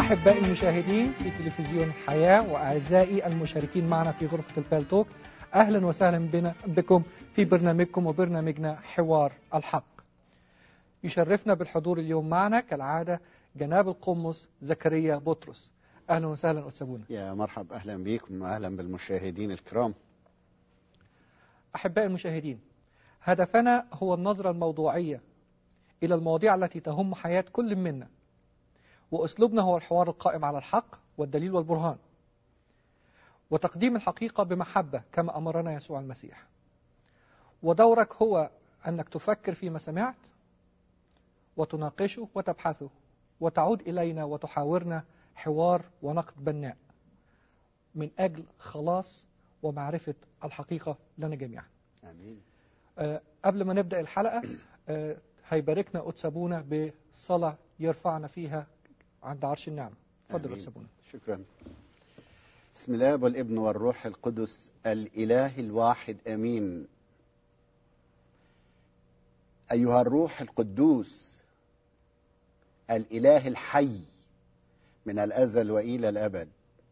أحبائي المشاهدين في تلفزيون حياة وأعزائي المشاركين معنا في غرفة البالتوك أهلا وسهلا بنا بكم في برنامجكم وبرنامجنا حوار الحق يشرفنا بالحضور اليوم معنا كالعادة جناب القمص زكريا بطرس أهلا وسهلا أستاذ يا مرحب أهلا بكم وأهلا بالمشاهدين الكرام أحبائي المشاهدين هدفنا هو النظرة الموضوعية إلى المواضيع التي تهم حياة كل منا وأسلوبنا هو الحوار القائم على الحق والدليل والبرهان وتقديم الحقيقة بمحبة كما أمرنا يسوع المسيح ودورك هو أنك تفكر فيما سمعت وتناقشه وتبحثه وتعود إلينا وتحاورنا حوار ونقد بناء من أجل خلاص ومعرفة الحقيقة لنا جميعا آمين أه قبل ما نبدأ الحلقة أه هيباركنا قدس أبونا بصلاة يرفعنا فيها عند عرش النعمة تفضل قدس أبونا شكرا بسم الله والابن والروح القدس الإله الواحد أمين أيها الروح القدوس الإله الحي من الأزل وإلى الأبد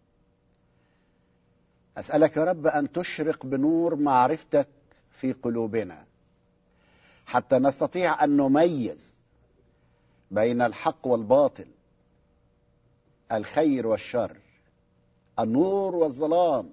أسألك يا رب أن تشرق بنور معرفتك في قلوبنا حتى نستطيع أن نميز بين الحق والباطل الخير والشر النور والظلام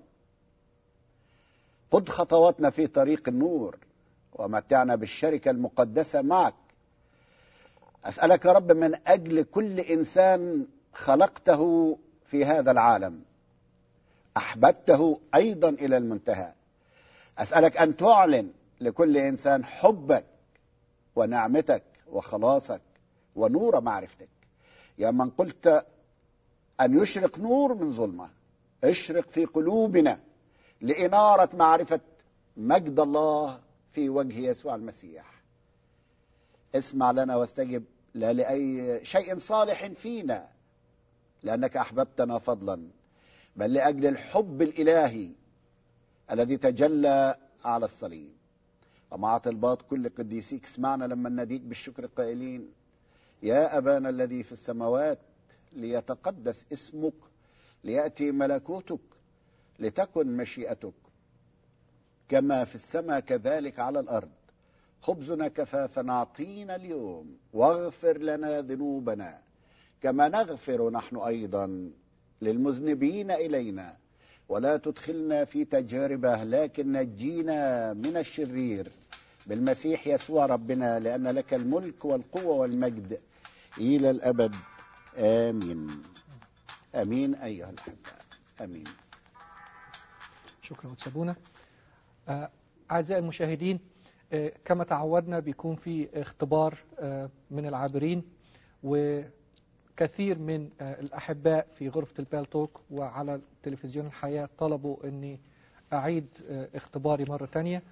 قد خطواتنا في طريق النور ومتعنا بالشركة المقدسة معك أسألك يا رب من أجل كل إنسان خلقته في هذا العالم أحببته أيضا إلى المنتهى أسألك أن تعلن لكل إنسان حبك ونعمتك وخلاصك ونور معرفتك يا من قلت أن يشرق نور من ظلمة اشرق في قلوبنا لإنارة معرفة مجد الله في وجه يسوع المسيح اسمع لنا واستجب لا لأي شيء صالح فينا لأنك أحببتنا فضلا بل لأجل الحب الإلهي الذي تجلى على الصليب ومع طلبات كل قديسيك اسمعنا لما نديك بالشكر قائلين يا أبانا الذي في السماوات ليتقدس اسمك ليأتي ملكوتك لتكن مشيئتك كما في السماء كذلك على الأرض خبزنا كفافا أعطينا اليوم واغفر لنا ذنوبنا كما نغفر نحن أيضا للمذنبين إلينا ولا تدخلنا في تجاربه لكن نجينا من الشرير بالمسيح يسوع ربنا لأن لك الملك والقوة والمجد إلى الأبد آمين آمين أيها الأحباء آمين شكرا قدس أبونا آه، أعزائي المشاهدين آه، كما تعودنا بيكون في اختبار آه، من العابرين وكثير من الأحباء في غرفة البالتوك وعلى تلفزيون الحياة طلبوا أني أعيد اختباري مرة تانية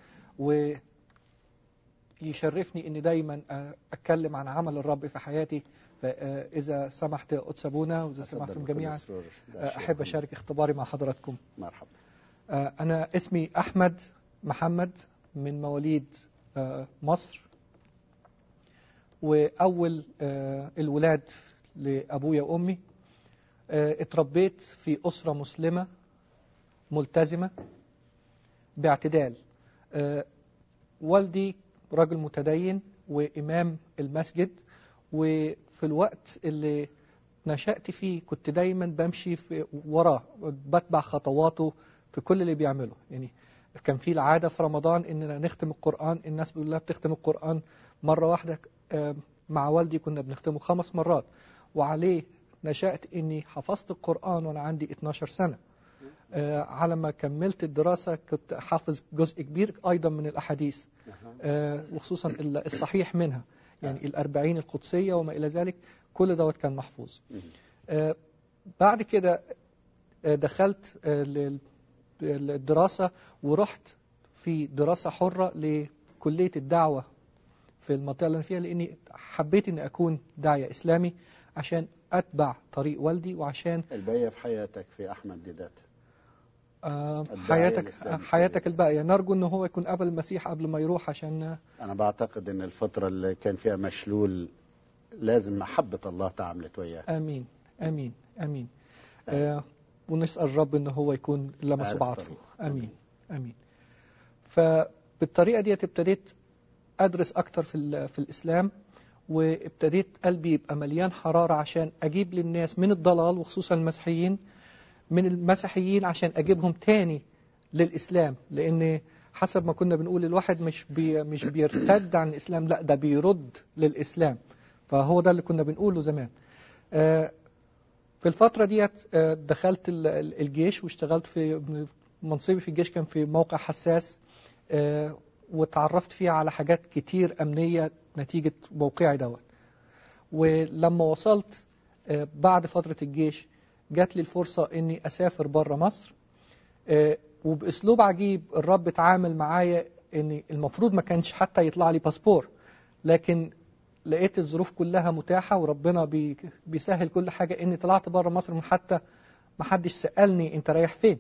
ويشرفني أني دايما أتكلم عن عمل الرب في حياتي فإذا سمحت قدس أبونا وإذا سمحتم جميعا أحب أشارك اختباري مع حضراتكم مرحبا أنا اسمي أحمد محمد من مواليد مصر وأول الولاد لأبويا وأمي اتربيت في أسرة مسلمة ملتزمة باعتدال والدي رجل متدين وإمام المسجد وفي الوقت اللي نشأت فيه كنت دايما بمشي في وراه بتبع خطواته في كل اللي بيعمله يعني كان في العادة في رمضان إننا نختم القرآن الناس بيقول لها بتختم القرآن مرة واحدة مع والدي كنا بنختمه خمس مرات وعليه نشأت إني حفظت القرآن وأنا عندي 12 سنة على ما كملت الدراسة كنت حافظ جزء كبير أيضا من الأحاديث وخصوصا الصحيح منها يعني الأربعين القدسية وما إلى ذلك كل دوت كان محفوظ بعد كده دخلت الدراسة ورحت في دراسة حرة لكلية الدعوة في المنطقة اللي أنا فيها لأني حبيت أني أكون داعية إسلامي عشان أتبع طريق والدي وعشان الباقية في حياتك في أحمد ديدات آه حياتك حياتك الباقية نرجو أنه هو يكون قبل المسيح قبل ما يروح عشان أنا بعتقد أن الفترة اللي كان فيها مشلول لازم محبة الله تعاملت وياه آمين امين امين آه ونسال الرب ان هو يكون لمسه عارف بعطفه طريق. امين امين فبالطريقه ديت ابتديت ادرس اكتر في ال- في الاسلام وابتديت قلبي يبقى مليان حراره عشان اجيب للناس من الضلال وخصوصا المسيحيين من المسيحيين عشان اجيبهم تاني للاسلام لان حسب ما كنا بنقول الواحد مش بي مش بيرتد عن الاسلام لا ده بيرد للاسلام فهو ده اللي كنا بنقوله زمان آه، في الفترة ديت آه، دخلت ال- ال- الجيش واشتغلت في منصبي في الجيش كان في موقع حساس آه، وتعرفت فيه على حاجات كتير أمنية نتيجة موقعي دوت ولما وصلت آه، بعد فترة الجيش جات لي الفرصة إني أسافر بره مصر آه، وبأسلوب عجيب الرب اتعامل معايا إن المفروض ما كانش حتى يطلع لي باسبور لكن لقيت الظروف كلها متاحة وربنا بي بيسهل كل حاجة إني طلعت بره مصر من حتى ما حدش سألني أنت رايح فين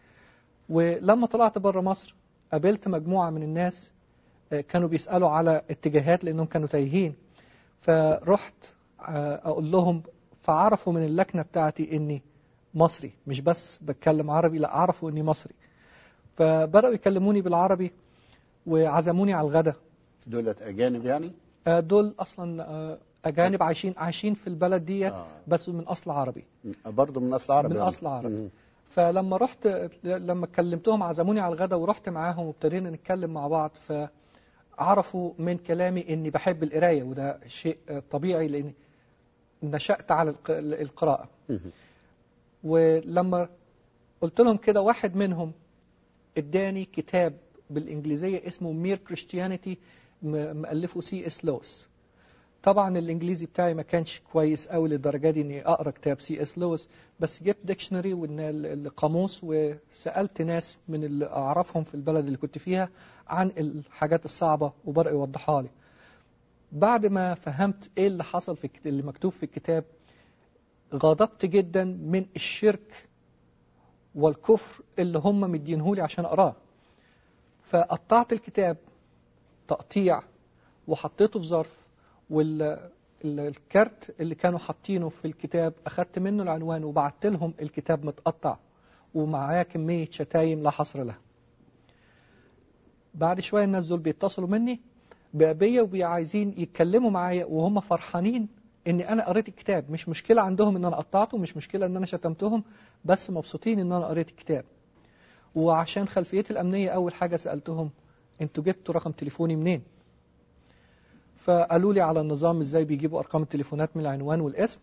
ولما طلعت بره مصر قابلت مجموعة من الناس آه، كانوا بيسألوا على اتجاهات لأنهم كانوا تايهين فرحت آه، أقول لهم فعرفوا من اللكنة بتاعتي إني مصري مش بس بتكلم عربي لا عرفوا إني مصري فبدأوا يكلموني بالعربي وعزموني على الغداء دولت أجانب يعني؟ آه، دول اصلا آه، اجانب عايشين عايشين في البلد ديت آه. بس من اصل عربي برضه من أصل عربي من يعني. أصل عربي. مم. فلما رحت لما كلمتهم عزموني على الغداء ورحت معاهم وابتدينا نتكلم مع بعض فعرفوا من كلامي اني بحب القرايه وده شيء آه، طبيعي لاني نشأت على الق- القراءه مم. ولما قلت لهم كده واحد منهم اداني كتاب بالانجليزيه اسمه مير كريستيانيتي مؤلفه سي اس لويس طبعا الانجليزي بتاعي ما كانش كويس قوي للدرجه دي اني اقرا كتاب سي اس لويس بس جبت ديكشنري والقاموس وسالت ناس من اللي اعرفهم في البلد اللي كنت فيها عن الحاجات الصعبه وبداوا يوضحها لي بعد ما فهمت ايه اللي حصل في الكت- اللي مكتوب في الكتاب غضبت جدا من الشرك والكفر اللي هم مدينهولي عشان اقراه فقطعت الكتاب تقطيع وحطيته في ظرف والكارت اللي كانوا حاطينه في الكتاب اخدت منه العنوان وبعت لهم الكتاب متقطع ومعاه كمية شتايم لا حصر لها بعد شوية الناس دول بيتصلوا مني بأبية وبيعايزين يتكلموا معايا وهم فرحانين اني انا قريت الكتاب مش مشكلة عندهم ان انا قطعته مش مشكلة ان انا شتمتهم بس مبسوطين ان انا قريت الكتاب وعشان خلفيتي الامنية اول حاجة سألتهم انتوا جبتوا رقم تليفوني منين فقالوا لي على النظام ازاي بيجيبوا ارقام التليفونات من العنوان والاسم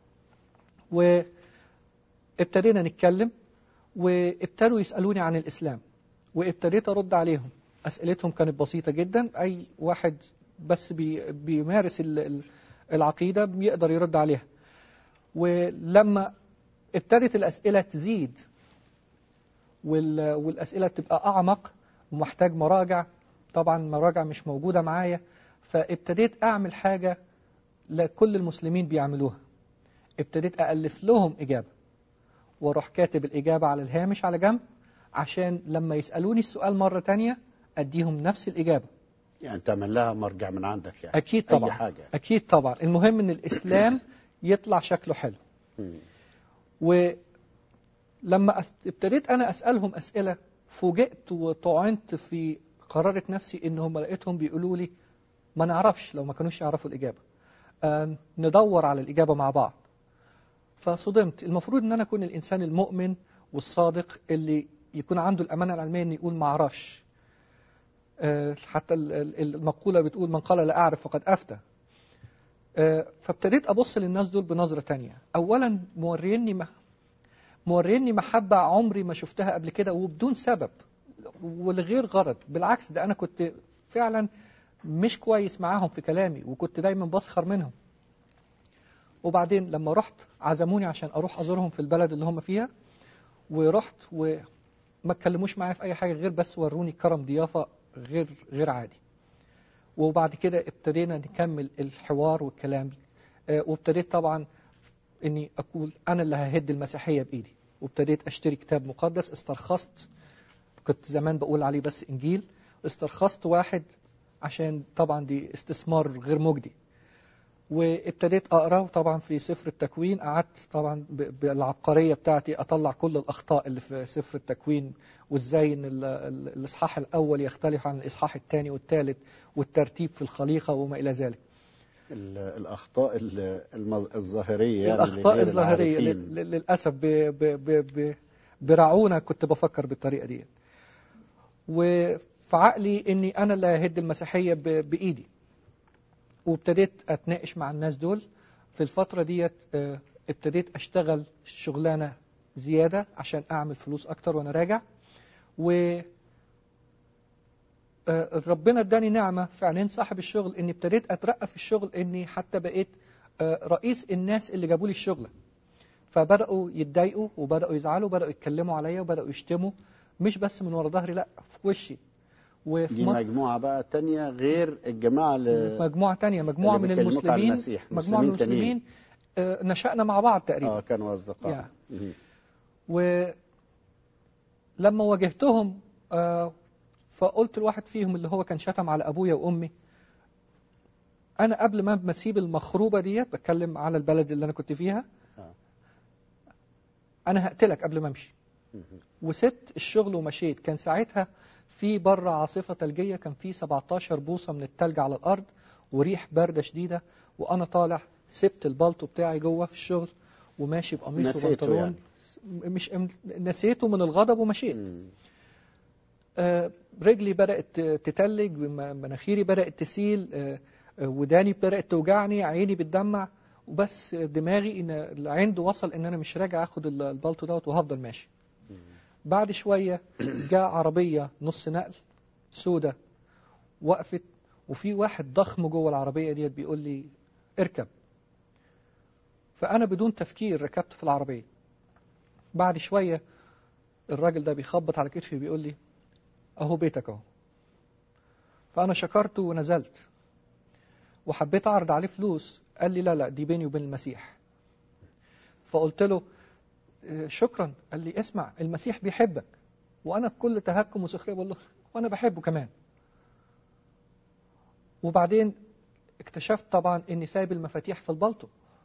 وابتدينا نتكلم وابتدوا يسألوني عن الإسلام وابتديت أرد عليهم أسئلتهم كانت بسيطة جدا أي واحد بس بي بيمارس ال- ال- العقيدة بيقدر يرد عليها ولما ابتدت الأسئلة تزيد وال- والأسئلة تبقى أعمق ومحتاج مراجع طبعا مراجع مش موجودة معايا فابتديت أعمل حاجة لكل المسلمين بيعملوها ابتديت أألف لهم إجابة واروح كاتب الإجابة على الهامش على جنب عشان لما يسألوني السؤال مرة تانية أديهم نفس الإجابة يعني تعمل لها مرجع من عندك يعني أكيد طبعا أي حاجة أكيد طبعا المهم إن الإسلام يطلع شكله حلو مم. ولما أس- ابتديت أنا أسألهم أسئلة فوجئت وطعنت في قرارة نفسي إنهم لقيتهم بيقولوا لي ما نعرفش لو ما كانوش يعرفوا الإجابة آه ندور على الإجابة مع بعض فصدمت المفروض إن أنا أكون الإنسان المؤمن والصادق اللي يكون عنده الأمانة العلمية إن يقول ما أعرفش آه حتى ال- ال- المقولة بتقول من قال لا أعرف فقد أفتى آه فابتديت أبص للناس دول بنظرة تانية أولا موريني ما موريني محبة عمري ما شفتها قبل كده وبدون سبب ولغير غرض بالعكس ده أنا كنت فعلا مش كويس معاهم في كلامي وكنت دايما بسخر منهم وبعدين لما رحت عزموني عشان أروح أزورهم في البلد اللي هم فيها ورحت وما اتكلموش معايا في أي حاجة غير بس وروني كرم ضيافة غير غير عادي وبعد كده ابتدينا نكمل الحوار والكلام آه، وابتديت طبعا اني اقول انا اللي ههد المسيحيه بايدي وابتديت اشتري كتاب مقدس استرخصت كنت زمان بقول عليه بس انجيل استرخصت واحد عشان طبعا دي استثمار غير مجدي وابتديت اقرا طبعا في سفر التكوين قعدت طبعا ب- بالعبقريه بتاعتي اطلع كل الاخطاء اللي في سفر التكوين وازاي ان ال- ال- الاصحاح الاول يختلف عن الاصحاح الثاني والثالث والترتيب في الخليقه وما الى ذلك ال- الأخطاء ال- المظ- الظاهرية يعني الاخطاء لغير الظاهريه العارفين. لل- للاسف ب- ب- ب- ب- برعونه كنت بفكر بالطريقه دي وفي عقلي اني انا اللي ههد المسيحيه ب- بايدي وابتديت اتناقش مع الناس دول في الفتره ديت آه، ابتديت اشتغل شغلانه زياده عشان اعمل فلوس اكتر وانا راجع و آه، ربنا اداني نعمه في عينين صاحب الشغل اني ابتديت اترقى في الشغل اني حتى بقيت آه، رئيس الناس اللي جابوا لي الشغله فبداوا يتضايقوا وبداوا يزعلوا وبداوا يتكلموا عليا وبداوا يشتموا مش بس من ورا ظهري لا في وشي وفي دي مط- مجموعة بقى تانية غير الجماعة اللي مجموعة تانية مجموعة اللي من بيكلموك على المسلمين المسيح، مجموعة من مسلمين تانيين. المسلمين آه، نشأنا مع بعض تقريبا اه كانوا أصدقاء يعني. مهم. ولما واجهتهم آه، فقلت لواحد فيهم اللي هو كان شتم على أبويا وأمي أنا قبل ما بسيب المخروبة ديت بتكلم على البلد اللي أنا كنت فيها آه. أنا هقتلك قبل ما أمشي مهم. وسبت الشغل ومشيت كان ساعتها في بره عاصفة ثلجية كان في 17 بوصة من التلج على الأرض وريح باردة شديدة وأنا طالع سبت البلطو بتاعي جوه في الشغل وماشي بقميص نسيته وبنطلون يعني. مش نسيته من الغضب ومشيت مم. آه، رجلي بدأت تتلج م- مناخيري بدأت تسيل آه، آه، وداني بدأت توجعني عيني بتدمع وبس دماغي ان العند وصل ان انا مش راجع اخد ال- البلطو دوت وهفضل ماشي بعد شوية جاء عربية نص نقل سودة وقفت وفي واحد ضخم جوه العربية ديت بيقول لي اركب فأنا بدون تفكير ركبت في العربية بعد شوية الراجل ده بيخبط على كتفي بيقول لي أهو بيتك أهو فأنا شكرته ونزلت وحبيت أعرض عليه فلوس قال لي لا لا دي بيني وبين المسيح فقلت له "آه، شكرا قال لي اسمع المسيح بيحبك وأنا بكل تهكم وسخرية بقول له وأنا بحبه كمان وبعدين اكتشفت طبعا اني سايب المفاتيح في البلطو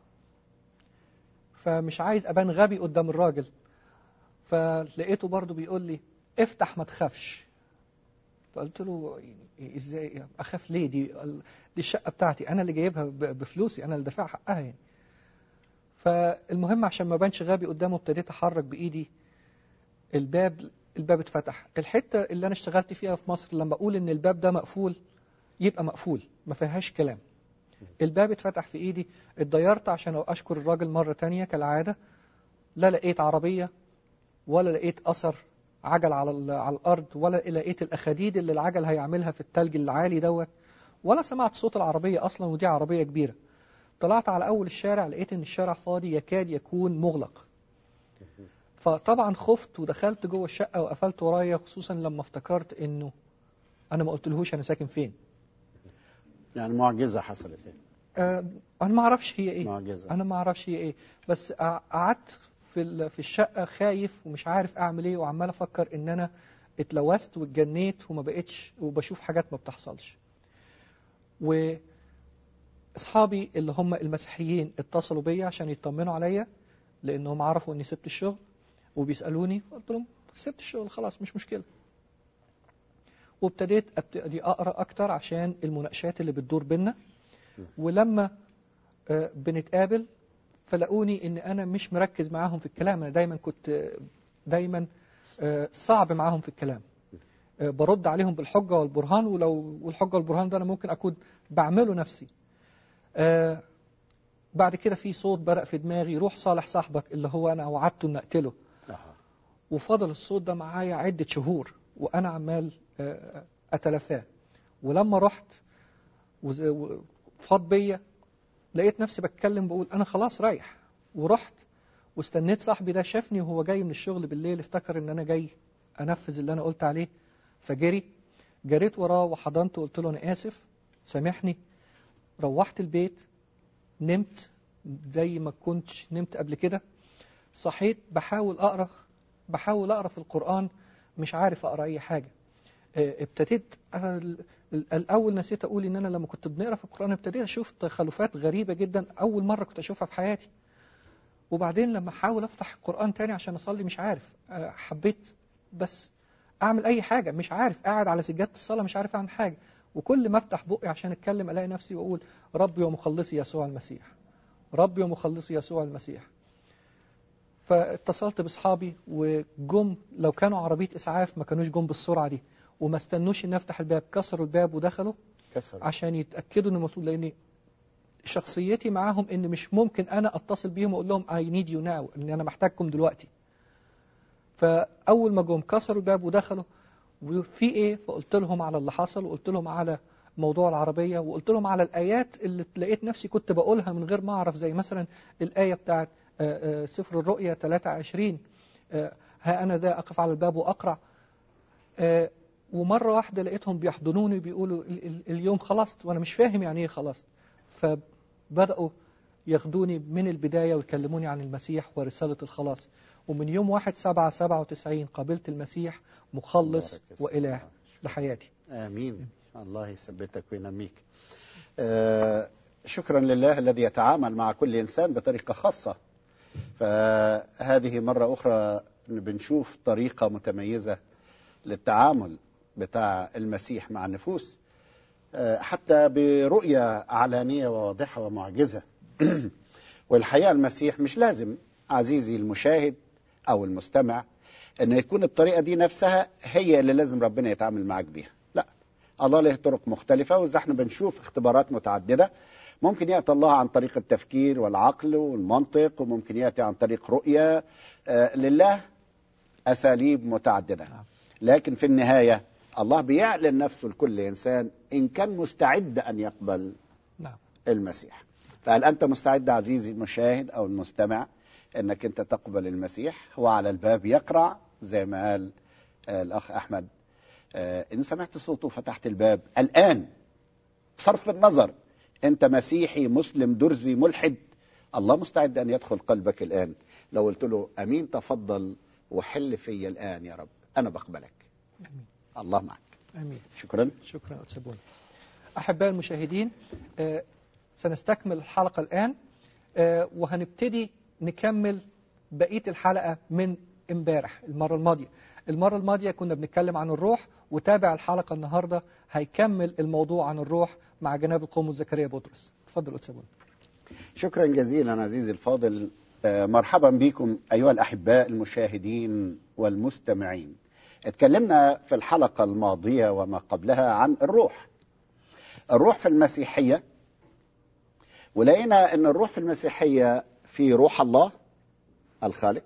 فمش عايز ابان غبي قدام الراجل فلقيته برضو بيقول لي افتح ما تخافش فقلت له يعني ازاي اخاف ليه دي دي الشقه بتاعتي انا اللي جايبها ب- بفلوسي انا اللي دافع حقها يعني فالمهم عشان ما بانش غبي قدامه ابتديت احرك بايدي الباب الباب اتفتح الحته اللي انا اشتغلت فيها في مصر لما اقول ان الباب ده مقفول يبقى مقفول ما فيهاش كلام الباب اتفتح في ايدي اتضيرت عشان اشكر الراجل مرة تانية كالعادة لا لقيت عربية ولا لقيت اثر عجل على ال- على الارض ولا لقيت الاخاديد اللي العجل هيعملها في التلج العالي دوت ولا سمعت صوت العربية اصلا ودي عربية كبيرة طلعت على اول الشارع لقيت ان الشارع فاضي يكاد يكون مغلق فطبعا خفت ودخلت جوه الشقة وقفلت ورايا خصوصا لما افتكرت انه انا ما قلتلهوش انا ساكن فين يعني معجزة حصلت هنا آه، انا ما اعرفش هي ايه معجزة انا ما اعرفش هي ايه بس قع- قعدت في ال- في الشقه خايف ومش عارف اعمل ايه وعمال افكر ان انا اتلوثت واتجنيت وما بقتش وبشوف حاجات ما بتحصلش واصحابي اللي هم المسيحيين اتصلوا بيا عشان يطمنوا عليا لانهم عرفوا اني سبت الشغل وبيسالوني فقلت لهم سبت الشغل خلاص مش مشكله وابتديت ابتدي اقرا اكتر عشان المناقشات اللي بتدور بينا ولما آه، بنتقابل فلاقوني ان انا مش مركز معاهم في الكلام انا دايما كنت آه، دايما آه، صعب معاهم في الكلام آه، برد عليهم بالحجه والبرهان ولو والحجه والبرهان ده انا ممكن اكون بعمله نفسي آه، بعد كده في صوت برق في دماغي روح صالح صاحبك اللي هو انا وعدته ان اقتله أها. وفضل الصوت ده معايا عدة شهور وأنا عمال آه، أتلافاه ولما رحت وز- و- فاض بيا لقيت نفسي بتكلم بقول أنا خلاص رايح ورحت واستنيت صاحبي ده شافني وهو جاي من الشغل بالليل افتكر إن أنا جاي أنفذ اللي أنا قلت عليه فجري جريت وراه وحضنته وقلت له أنا آسف سامحني روحت البيت نمت زي ما كنتش نمت قبل كده صحيت بحاول أقرأ بحاول أقرأ في القرآن مش عارف أقرأ أي حاجة آه، ابتديت أ- ال- الاول نسيت اقول ان انا لما كنت بنقرا في القران ابتديت اشوف تخلفات غريبه جدا اول مره كنت اشوفها في حياتي وبعدين لما احاول افتح القران تاني عشان اصلي مش عارف آه، حبيت بس اعمل اي حاجه مش عارف قاعد على سجاده الصلاه مش عارف اعمل حاجه وكل ما افتح بقي عشان اتكلم الاقي نفسي واقول ربي ومخلصي يسوع المسيح ربي ومخلصي يسوع المسيح فاتصلت باصحابي وجم لو كانوا عربيه اسعاف ما كانوش جم بالسرعه دي وما استنوش ان افتح الباب كسروا الباب ودخلوا كسر عشان يتاكدوا ان المفروض لان شخصيتي معاهم ان مش ممكن انا اتصل بيهم واقول لهم اي نيد يو ناو ان انا محتاجكم دلوقتي فاول ما جم كسروا الباب ودخلوا وفي ايه فقلت لهم على اللي حصل وقلت لهم على موضوع العربيه وقلت لهم على الايات اللي لقيت نفسي كنت بقولها من غير ما اعرف زي مثلا الايه بتاعت آه، آه، سفر الرؤيا 23 آه، ها انا ذا اقف على الباب واقرع آه، ومره واحده لقيتهم بيحضنوني بيقولوا ال- ال- اليوم خلصت وانا مش فاهم يعني ايه خلصت فبداوا ياخدوني من البدايه ويكلموني عن المسيح ورساله الخلاص ومن يوم 1 7 97 قابلت المسيح مخلص بارك اسمك. واله لحياتي آمين الله يثبتك وينميك آه شكرا لله الذي يتعامل مع كل إنسان بطريقة خاصة فهذه مرة أخرى بنشوف طريقة متميزة للتعامل بتاع المسيح مع النفوس آه حتى برؤية علانية وواضحة ومعجزة والحقيقة المسيح مش لازم عزيزي المشاهد أو المستمع أن يكون الطريقة دي نفسها هي اللي لازم ربنا يتعامل معك بيها لا الله له طرق مختلفة وإذا احنا بنشوف اختبارات متعددة ممكن يأتي الله عن طريق التفكير والعقل والمنطق وممكن يأتي عن طريق رؤية آه لله أساليب متعددة لكن في النهاية الله بيعلن نفسه لكل إنسان إن كان مستعد أن يقبل نعم المسيح فهل أنت مستعد عزيزي المشاهد أو المستمع أنك أنت تقبل المسيح هو على الباب يقرع زي ما قال آه، الأخ أحمد آه، إن سمعت صوته فتحت الباب الآن بصرف النظر أنت مسيحي مسلم درزي ملحد الله مستعد أن يدخل قلبك الآن لو قلت له أمين تفضل وحل في الآن يا رب أنا بقبلك امين الله معك امين شكرا شكرا أتسبون أحباء المشاهدين آه، سنستكمل الحلقة الآن آه، وهنبتدي نكمل بقية الحلقة من امبارح المرة الماضية المرة الماضية كنا بنتكلم عن الروح وتابع الحلقة النهاردة هيكمل الموضوع عن الروح مع جناب القوم زكريا بطرس تفضل أتسبون شكرا جزيلا عزيزي الفاضل آه، مرحبا بكم أيها الأحباء المشاهدين والمستمعين اتكلمنا في الحلقة الماضية وما قبلها عن الروح الروح في المسيحية ولقينا أن الروح في المسيحية في روح الله الخالق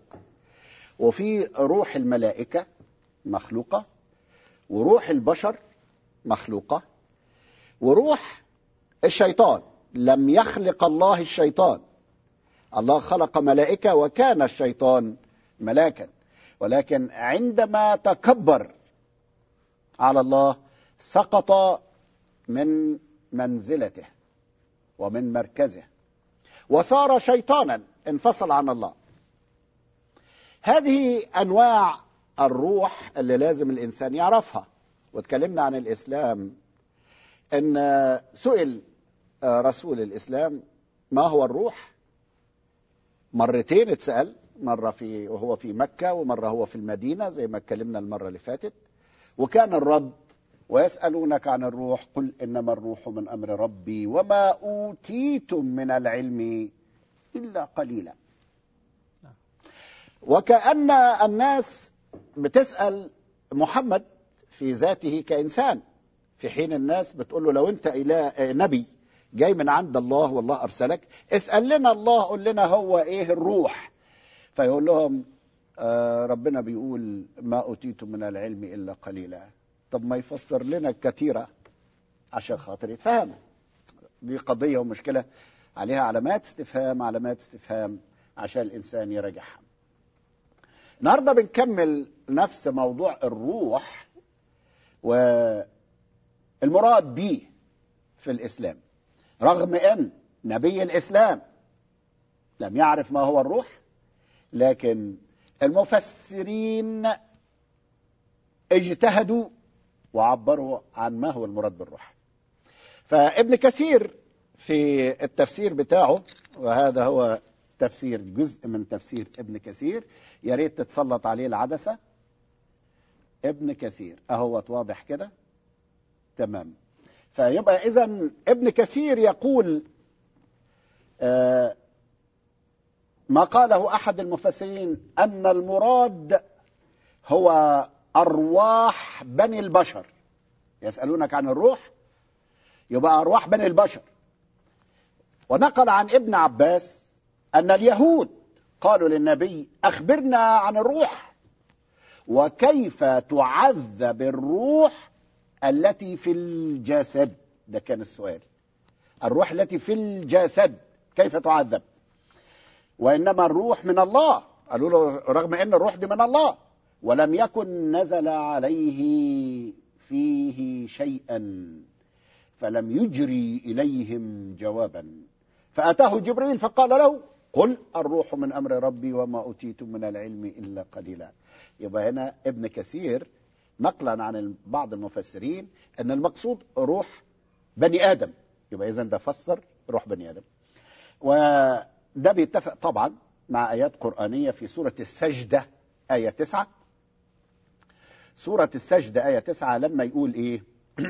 وفي روح الملائكة مخلوقة وروح البشر مخلوقة وروح الشيطان لم يخلق الله الشيطان الله خلق ملائكة وكان الشيطان ملاكا ولكن عندما تكبر على الله سقط من منزلته ومن مركزه وصار شيطانا انفصل عن الله هذه انواع الروح اللي لازم الانسان يعرفها واتكلمنا عن الاسلام ان سئل رسول الاسلام ما هو الروح مرتين اتسال مره في وهو في مكه ومره هو في المدينه زي ما اتكلمنا المره اللي فاتت وكان الرد ويسالونك عن الروح قل انما الروح من امر ربي وما اوتيتم من العلم الا قليلا وكأن الناس بتسأل محمد في ذاته كإنسان في حين الناس بتقول له لو أنت إله نبي جاي من عند الله والله أرسلك اسأل لنا الله قول لنا هو إيه الروح فيقول لهم آه ربنا بيقول ما أوتيتم من العلم إلا قليلا طب ما يفسر لنا كثيرة عشان خاطر يتفهم دي قضية ومشكلة عليها علامات استفهام علامات استفهام عشان الإنسان يراجعها النهارده بنكمل نفس موضوع الروح والمراد به في الاسلام رغم ان نبي الاسلام لم يعرف ما هو الروح لكن المفسرين اجتهدوا وعبروا عن ما هو المراد بالروح فابن كثير في التفسير بتاعه وهذا هو تفسير جزء من تفسير ابن كثير يا ريت تتسلط عليه العدسة ابن كثير اهو واضح كده تمام فيبقى اذا ابن كثير يقول آه ما قاله احد المفسرين ان المراد هو ارواح بني البشر يسالونك عن الروح يبقى ارواح بني البشر ونقل عن ابن عباس ان اليهود قالوا للنبي اخبرنا عن الروح وكيف تعذب الروح التي في الجسد ده كان السؤال الروح التي في الجسد كيف تعذب وانما الروح من الله قالوا له رغم ان الروح دي من الله ولم يكن نزل عليه فيه شيئا فلم يجري اليهم جوابا فاتاه جبريل فقال له قل الروح من امر ربي وما اوتيتم من العلم الا قليلا يبقى هنا ابن كثير نقلا عن بعض المفسرين ان المقصود روح بني ادم يبقى اذا ده فسر روح بني ادم وده بيتفق طبعا مع ايات قرانيه في سوره السجده ايه تسعة سوره السجده ايه تسعة لما يقول ايه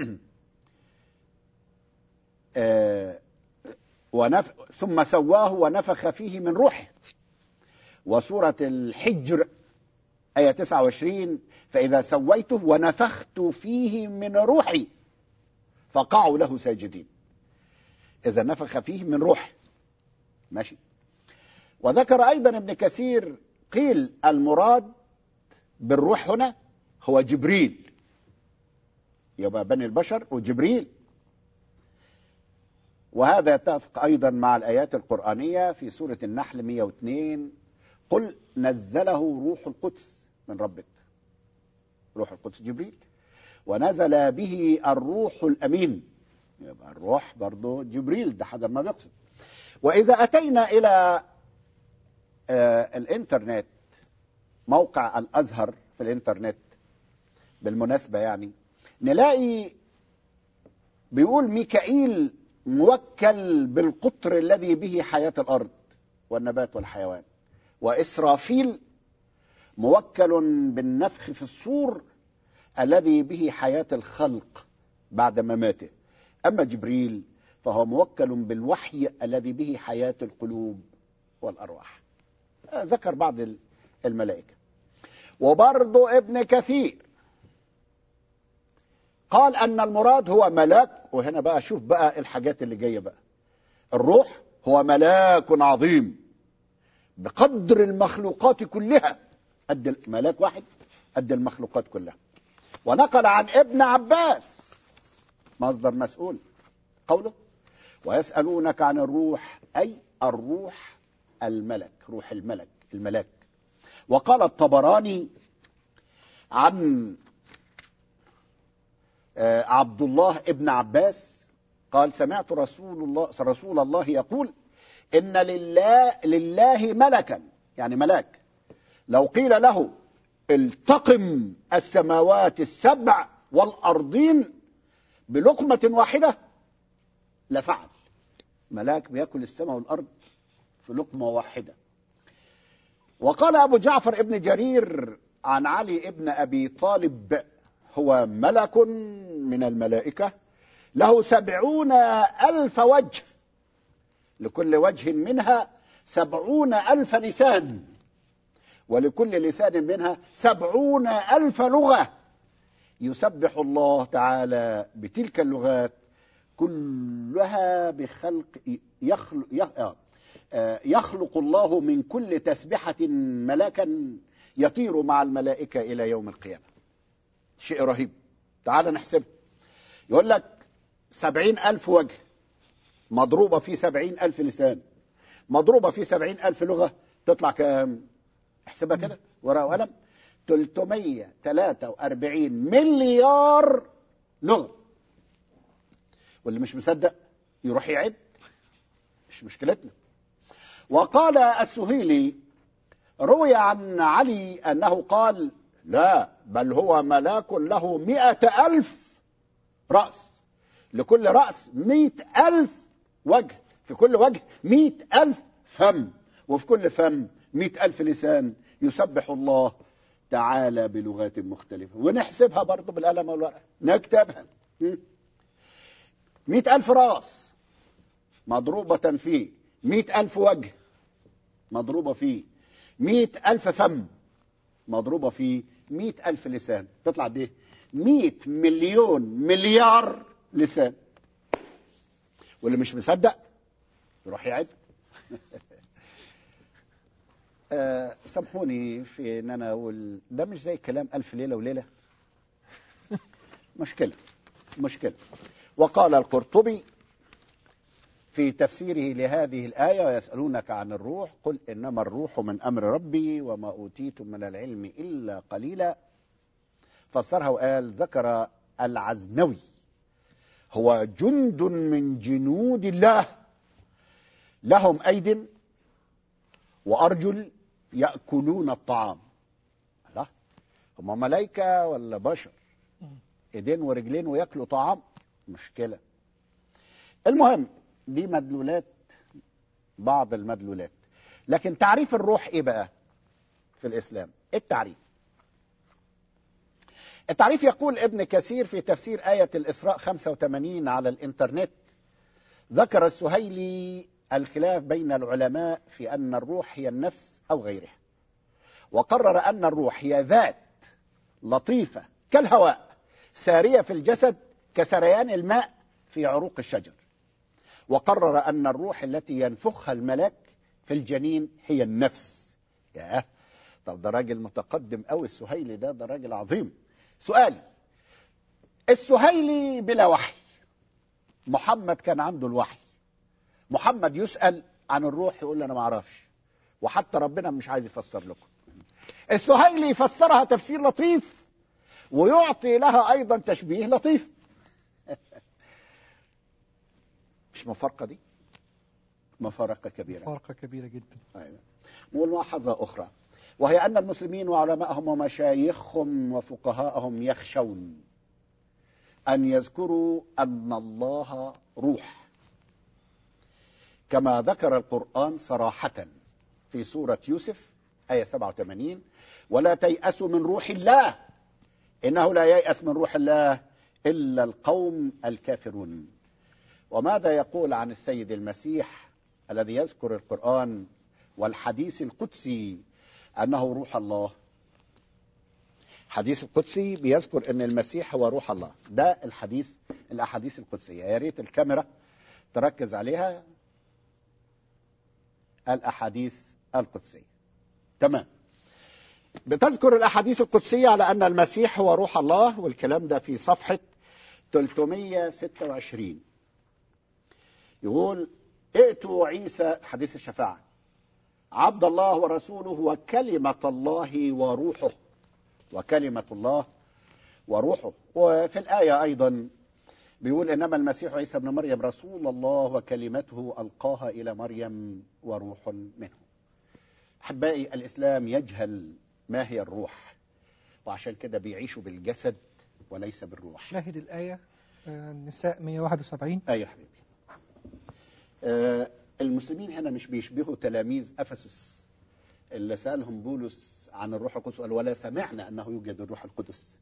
آه ونف... ثم سواه ونفخ فيه من روحه وسورة الحجر آية 29 فإذا سويته ونفخت فيه من روحي فقعوا له ساجدين إذا نفخ فيه من روحه ماشي وذكر أيضا ابن كثير قيل المراد بالروح هنا هو جبريل يبقى بني البشر وجبريل وهذا يتفق أيضا مع الآيات القرآنية في سورة النحل 102 قل نزله روح القدس من ربك روح القدس جبريل ونزل به الروح الأمين يبقى الروح برضه جبريل ده حسب ما بيقصد وإذا أتينا إلى آه الإنترنت موقع الأزهر في الإنترنت بالمناسبة يعني نلاقي بيقول ميكائيل موكل بالقطر الذي به حياة الأرض والنبات والحيوان وإسرافيل موكل بالنفخ في الصور الذي به حياة الخلق بعد مماته أما جبريل فهو موكل بالوحي الذي به حياة القلوب والأرواح ذكر بعض الملائكة وبرضو ابن كثير قال أن المراد هو ملاك وهنا بقى شوف بقى الحاجات اللي جاية بقى الروح هو ملاك عظيم بقدر المخلوقات كلها قد ملاك واحد قد المخلوقات كلها ونقل عن ابن عباس مصدر مسؤول قوله ويسألونك عن الروح أي الروح الملك روح الملك الملاك وقال الطبراني عن عبد الله ابن عباس قال سمعت رسول الله رسول الله يقول ان لله لله ملكا يعني ملاك لو قيل له التقم السماوات السبع والارضين بلقمه واحده لفعل ملاك بياكل السماء والارض في لقمه واحده وقال ابو جعفر ابن جرير عن علي ابن ابي طالب هو ملك من الملائكة له سبعون ألف وجه لكل وجه منها سبعون ألف لسان ولكل لسان منها سبعون ألف لغة يسبح الله تعالى بتلك اللغات كلها بخلق يخلق, يخلق الله من كل تسبحة ملاكا يطير مع الملائكة إلى يوم القيامة شيء رهيب تعال نحسبه يقول لك سبعين ألف وجه مضروبة في سبعين ألف لسان مضروبة في سبعين ألف لغة تطلع كام احسبها كده ورقة وقلم 343 مليار لغة واللي مش مصدق يروح يعد مش مشكلتنا وقال السهيلي روي عن علي أنه قال لا بل هو ملاك له مئة ألف رأس لكل رأس مئة ألف وجه في كل وجه مئة ألف فم وفي كل فم مئة ألف لسان يسبح الله تعالى بلغات مختلفة ونحسبها برضه بالقلم والورقة نكتبها م? مئة ألف رأس مضروبة في مئة ألف وجه مضروبة في مئة ألف فم مضروبة في مئة ألف لسان تطلع دي مئة مليون مليار لسان واللي مش مصدق يروح يعد آه، سامحوني في ان انا اقول ده مش زي كلام الف ليله وليله مشكله مشكله وقال القرطبي في تفسيره لهذه الآية ويسألونك عن الروح قل إنما الروح من أمر ربي وما أوتيتم من العلم إلا قليلا فسرها وقال ذكر العزنوي هو جند من جنود الله لهم أيد وأرجل يأكلون الطعام لا هم ملائكة ولا بشر ايدين ورجلين وياكلوا طعام مشكلة المهم دي مدلولات بعض المدلولات لكن تعريف الروح ايه بقى في الاسلام إيه التعريف التعريف يقول ابن كثير في تفسير آية الإسراء 85 على الإنترنت ذكر السهيلي الخلاف بين العلماء في أن الروح هي النفس أو غيرها وقرر أن الروح هي ذات لطيفة كالهواء سارية في الجسد كسريان الماء في عروق الشجر وقرر أن الروح التي ينفخها الملاك في الجنين هي النفس ياه طب ده راجل متقدم قوي السهيلي ده ده راجل عظيم سؤالي السهيلي بلا وحي محمد كان عنده الوحي محمد يسأل عن الروح يقول انا ما اعرفش وحتى ربنا مش عايز يفسر لكم السهيلي يفسرها تفسير لطيف ويعطي لها ايضا تشبيه لطيف مش مفارقه دي مفارقه كبيره فرقة كبيرة جدا أيوة. ملاحظة أخرى وهي أن المسلمين وعلماءهم ومشايخهم وفقهاءهم يخشون أن يذكروا أن الله روح كما ذكر القرآن صراحة في سورة يوسف آية 87 ولا تيأسوا من روح الله إنه لا ييأس من روح الله إلا القوم الكافرون وماذا يقول عن السيد المسيح الذي يذكر القرآن والحديث القدسي أنه روح الله حديث القدسي بيذكر أن المسيح هو روح الله ده الحديث الأحاديث القدسية يا ريت الكاميرا تركز عليها الأحاديث القدسية تمام بتذكر الأحاديث القدسية على أن المسيح هو روح الله والكلام ده في صفحة 326 يقول ائتوا عيسى حديث الشفاعة عبد الله ورسوله وكلمة الله وروحه وكلمة الله وروحه وفي الآية أيضا بيقول إنما المسيح عيسى ابن مريم رسول الله وكلمته ألقاها إلى مريم وروح منه أحبائي الإسلام يجهل ما هي الروح وعشان كده بيعيشوا بالجسد وليس بالروح شاهد الآية آه، النساء 171 أيوة يا حبيبي آه، المسلمين هنا مش بيشبهوا تلاميذ أفسس اللي سألهم بولس عن الروح القدس قال ولا سمعنا أنه يوجد الروح القدس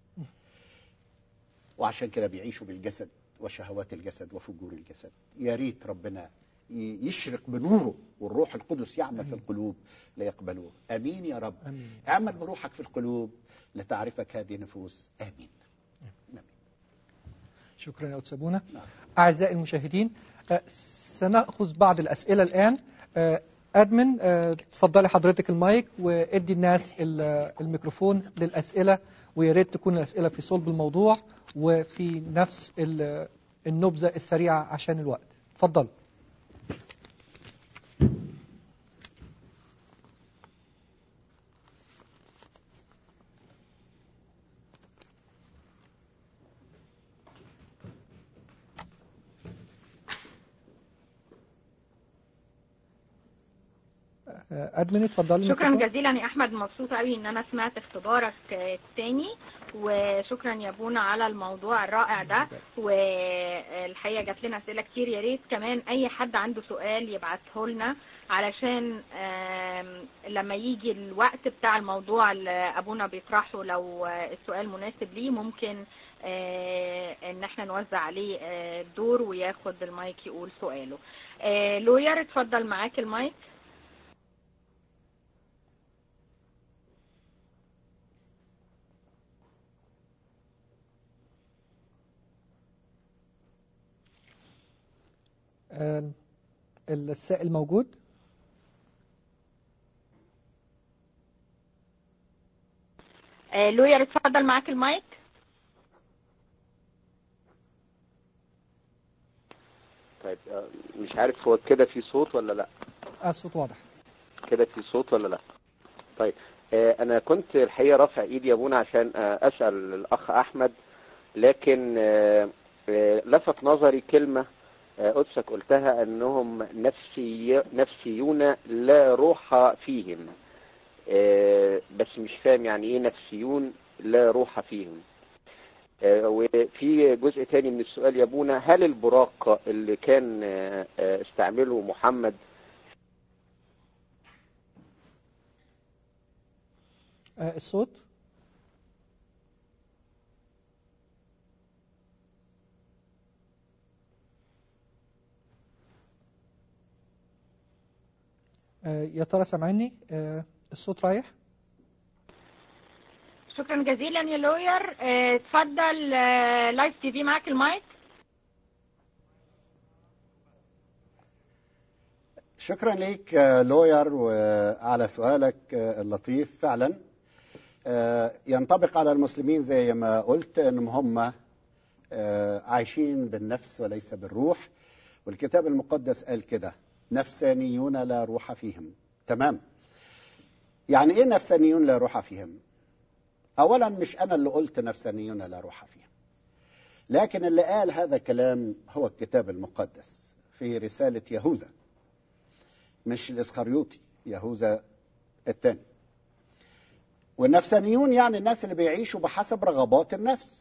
وعشان كده بيعيشوا بالجسد وشهوات الجسد وفجور الجسد يا ريت ربنا ي- يشرق بنوره والروح القدس يعمل في القلوب ليقبلوه امين يا رب آمين. اعمل بروحك في القلوب لتعرفك هذه النفوس امين شكرا يا أستاذ بونا نعم. أعزائي المشاهدين آه، سنأخذ بعض الأسئلة الآن آه، أدمن آه، تفضلي حضرتك المايك وادي الناس ال- الميكروفون للأسئلة ويا ريت تكون الأسئلة في صلب الموضوع وفي نفس ال- النبذة السريعة عشان الوقت تفضل آه، ادمن اتفضلي شكرا الميكروفون. جزيلا يا احمد مبسوطه قوي ان انا سمعت اختبارك آه، التاني وشكرا يا بونا على الموضوع الرائع ده والحقيقه جات لنا اسئله كتير يا ريت كمان اي حد عنده سؤال يبعته لنا علشان آم، لما يجي الوقت بتاع الموضوع اللي ابونا بيطرحه لو آه، السؤال مناسب ليه ممكن آه، ان احنا نوزع عليه آه، الدور وياخد المايك يقول سؤاله آه، لوير اتفضل معاك المايك آه، السائل موجود آه، لوير اتفضل معاك المايك طيب آه، مش عارف هو كده في صوت ولا لا آه، الصوت واضح كده في صوت ولا لا طيب آه، انا كنت الحقيقه رافع ايدي يا ابونا عشان آه، اسال الاخ احمد لكن آه، آه، لفت نظري كلمه آه، قدسك قلتها انهم نفسي نفسيون لا روح فيهم آه، بس مش فاهم يعني ايه نفسيون لا روح فيهم آه، وفي جزء تاني من السؤال يا ابونا هل البراق اللي كان آه، آه، استعمله محمد آه، الصوت آه، يا ترى سامعني آه، الصوت رايح شكرا جزيلا يا لوير آه، اتفضل آه، لايف تي في معاك المايك شكرا ليك آه، لوير وعلى سؤالك آه، اللطيف فعلا آه، ينطبق على المسلمين زي ما قلت انهم هم آه، عايشين بالنفس وليس بالروح والكتاب المقدس قال كده نفسانيون لا روح فيهم تمام يعني ايه نفسانيون لا روح فيهم اولا مش انا اللي قلت نفسانيون لا روح فيهم لكن اللي قال هذا الكلام هو الكتاب المقدس في رسالة يهوذا مش الاسخريوطي يهوذا الثاني والنفسانيون يعني الناس اللي بيعيشوا بحسب رغبات النفس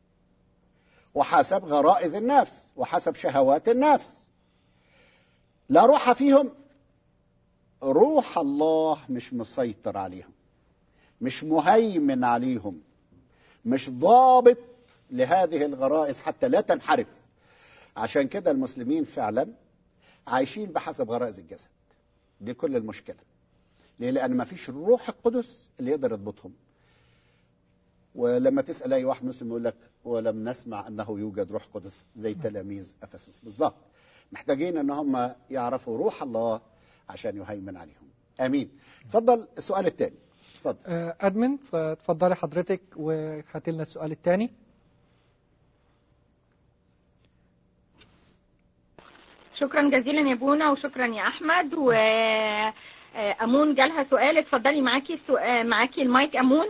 وحسب غرائز النفس وحسب شهوات النفس لا روح فيهم روح الله مش مسيطر عليهم مش مهيمن عليهم مش ضابط لهذه الغرائز حتى لا تنحرف عشان كده المسلمين فعلا عايشين بحسب غرائز الجسد دي كل المشكلة ليه؟ لأن ما فيش الروح القدس اللي يقدر يضبطهم ولما تسأل أي واحد مسلم يقول لك ولم نسمع أنه يوجد روح قدس زي تلاميذ أفسس بالظبط محتاجين أن هم يعرفوا روح الله عشان يهيمن عليهم آمين اتفضل السؤال الثاني اتفضل آه، ادمن فتفضلي حضرتك وهاتي لنا السؤال الثاني شكرا جزيلا يا بونا وشكرا يا احمد و آه، امون جالها سؤال اتفضلي معاكي السؤال معاكي المايك امون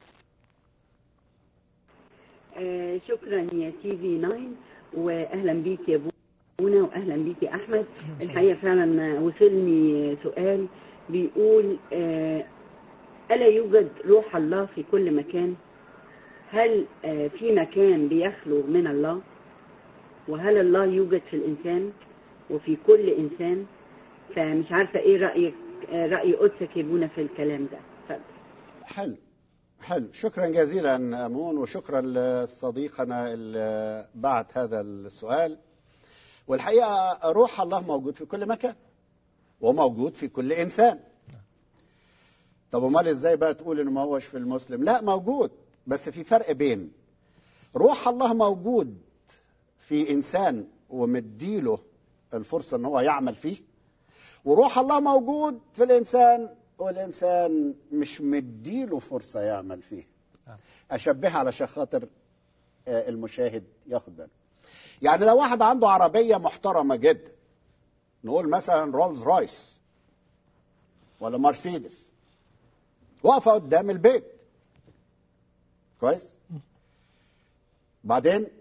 آه، شكرا يا تي في 9 واهلا بيك يا بونا واهلا بيك يا احمد الحقيقه فعلا وصلني سؤال بيقول آه، الا يوجد روح الله في كل مكان هل آه، في مكان بيخلو من الله وهل الله يوجد في الانسان وفي كل انسان فمش عارفه ايه رايك آه، راي قدسك يا بونا في الكلام ده اتفضل حلو حلو شكرا جزيلا أمون وشكرا لصديقنا اللي بعت هذا السؤال والحقيقة روح الله موجود في كل مكان وموجود في كل إنسان طب امال ازاي بقى تقول انه ما هوش في المسلم لا موجود بس في فرق بين روح الله موجود في انسان ومديله الفرصه ان هو يعمل فيه وروح الله موجود في الانسان والانسان مش مديله فرصه يعمل فيه نعم. اشبهها علشان خاطر آه، المشاهد ياخد باله يعني لو واحد عنده عربيه محترمه جدا نقول مثلا رولز رويس ولا مرسيدس واقفه قدام البيت كويس بعدين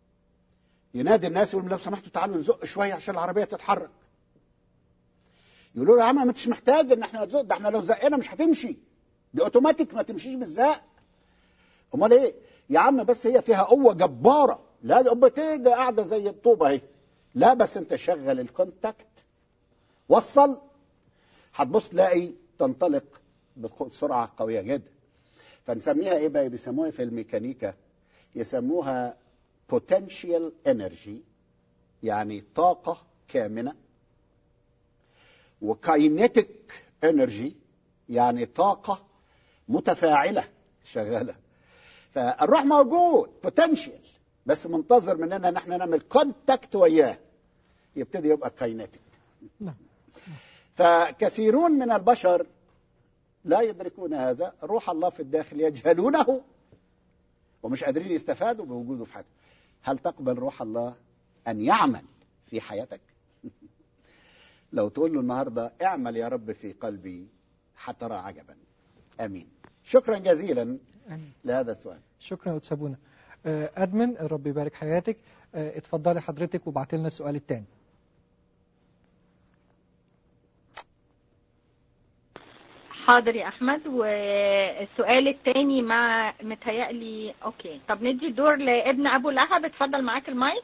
ينادي الناس يقول لهم لو سمحتوا تعالوا نزق شويه عشان العربيه تتحرك يقولوا له يا عم ما انتش محتاج ان احنا نزق ده احنا لو زقنا مش هتمشي دي اوتوماتيك ما تمشيش بالزق امال ايه يا عم بس هي فيها قوه جباره لا دي قبتين ده قاعده زي الطوبه اهي لا بس انت شغل الكونتاكت وصل هتبص تلاقي تنطلق بسرعه قويه جدا فنسميها ايه بقى بيسموها في الميكانيكا يسموها potential energy يعني طاقة كامنة وكاينيتيك انرجي يعني طاقة متفاعلة شغالة فالروح موجود بوتنشال بس منتظر مننا ان احنا نعمل كونتاكت وياه يبتدي يبقى كاينيتيك نعم فكثيرون من البشر لا يدركون هذا روح الله في الداخل يجهلونه ومش قادرين يستفادوا بوجوده في حياتهم هل تقبل روح الله أن يعمل في حياتك لو تقول له النهاردة اعمل يا رب في قلبي حترى عجبا أمين شكرا جزيلا آمين. لهذا السؤال شكرا يا أستاذ بونا آه، أدمن الرب يبارك حياتك آه، اتفضلي حضرتك وبعت لنا السؤال الثاني حاضر يا احمد والسؤال الثاني مع متهيألي اوكي طب ندي الدور لابن ابو لهب اتفضل معاك المايك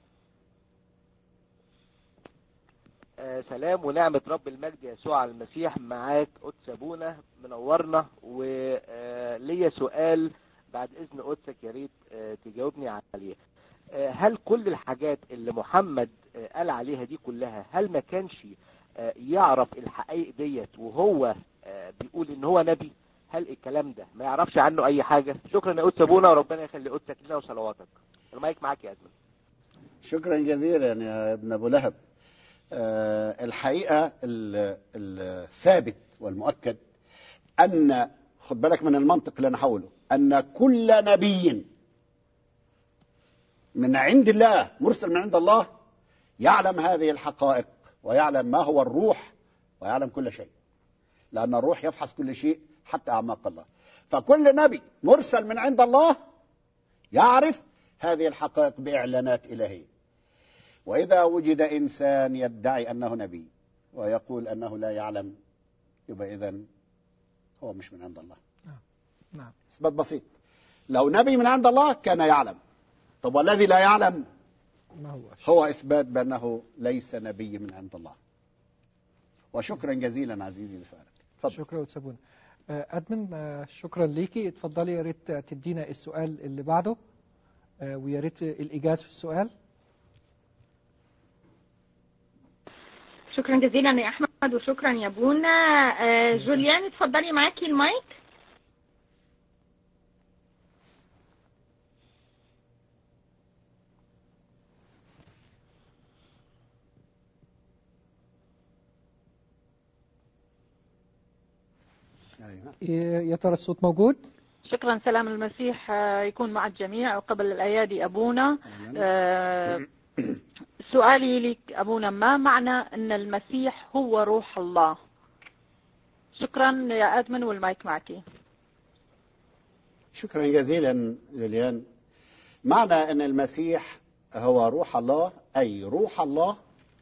آه، سلام ونعمة رب المجد يسوع المسيح معاك قدس أبونا منورنا وليا سؤال بعد إذن قدسك يا ريت آه، تجاوبني عليه آه، هل كل الحاجات اللي محمد آه، قال عليها دي كلها هل ما كانش آه، يعرف الحقائق ديت وهو آه، بيقول إن هو نبي هل الكلام ده ما يعرفش عنه أي حاجة شكرا يا قدس أبونا وربنا يخلي قدسك لنا وصلواتك المايك معاك يا أدمن شكرا جزيلا يا ابن أبو لهب آه، الحقيقة ال- الثابت والمؤكد أن خد بالك من المنطق اللي أنا هقوله أن كل نبي من عند الله مرسل من عند الله يعلم هذه الحقائق ويعلم ما هو الروح ويعلم كل شيء لأن الروح يفحص كل شيء حتى أعماق الله فكل نبي مرسل من عند الله يعرف هذه الحقائق بإعلانات إلهية وإذا وجد إنسان يدعي أنه نبي ويقول أنه لا يعلم يبقى إذا هو مش من عند الله نعم إثبات بسيط لو نبي من عند الله كان يعلم طب والذي لا يعلم ما هو هو إثبات بأنه ليس نبي من عند الله وشكرا جزيلا عزيزي لسؤالك تفضل شكرا يا أستاذ بونا آه، أدمن آه، شكرا ليكي اتفضلي يا ريت تدينا السؤال اللي بعده آه، ويا ريت الإجازة في السؤال شكرا جزيلا يا احمد وشكرا يا بونا آه، جوليان اتفضلي معاكي المايك أيوة. ي- يا ترى الصوت موجود شكرا سلام المسيح آه، يكون مع الجميع وقبل الأيادي أبونا أهلاً. آه، سؤالي لك أبونا ما معنى أن المسيح هو روح الله شكرا يا أدمن والمايك معك شكرا جزيلا جوليان معنى ان المسيح هو روح الله اي روح الله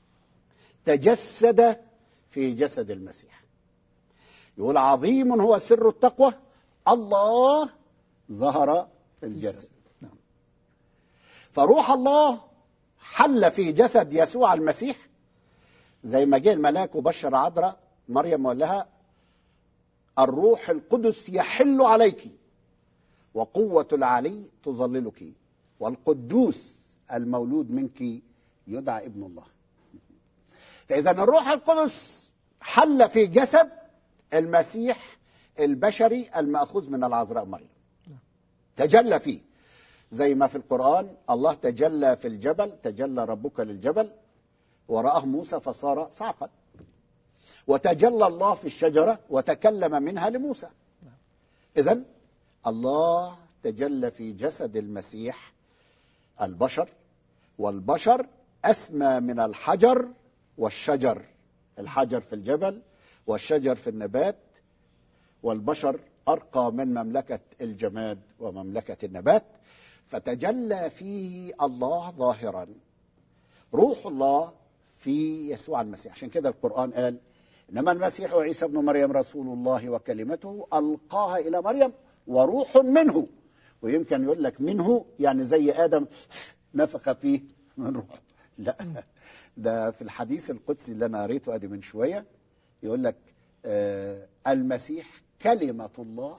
تجسد في جسد المسيح يقول عظيم هو سر التقوى الله ظهر في الجسد نعم. فروح الله حل في جسد يسوع المسيح زي ما جه الملاك وبشر عذراء مريم وقال لها الروح القدس يحل عليك وقوة العلي تظللك والقدوس المولود منك يدعى ابن الله فإذا الروح القدس حل في جسد المسيح البشري المأخوذ من العذراء مريم تجلى فيه زي ما في القرآن الله تجلى في الجبل تجلى ربك للجبل ورآه موسى فصار صعقا وتجلى الله في الشجرة وتكلم منها لموسى إذن الله تجلى في جسد المسيح البشر والبشر أسمى من الحجر والشجر الحجر في الجبل والشجر في النبات والبشر أرقى من مملكة الجماد ومملكة النبات فتجلى فيه الله ظاهرا روح الله في يسوع المسيح عشان كده القرآن قال إنما المسيح عيسى ابن مريم رسول الله وكلمته ألقاها إلى مريم وروح منه ويمكن يقول لك منه يعني زي آدم نفخ فيه من روح لا ده في الحديث القدسي اللي أنا قريته أدي من شوية يقول لك آه المسيح كلمة الله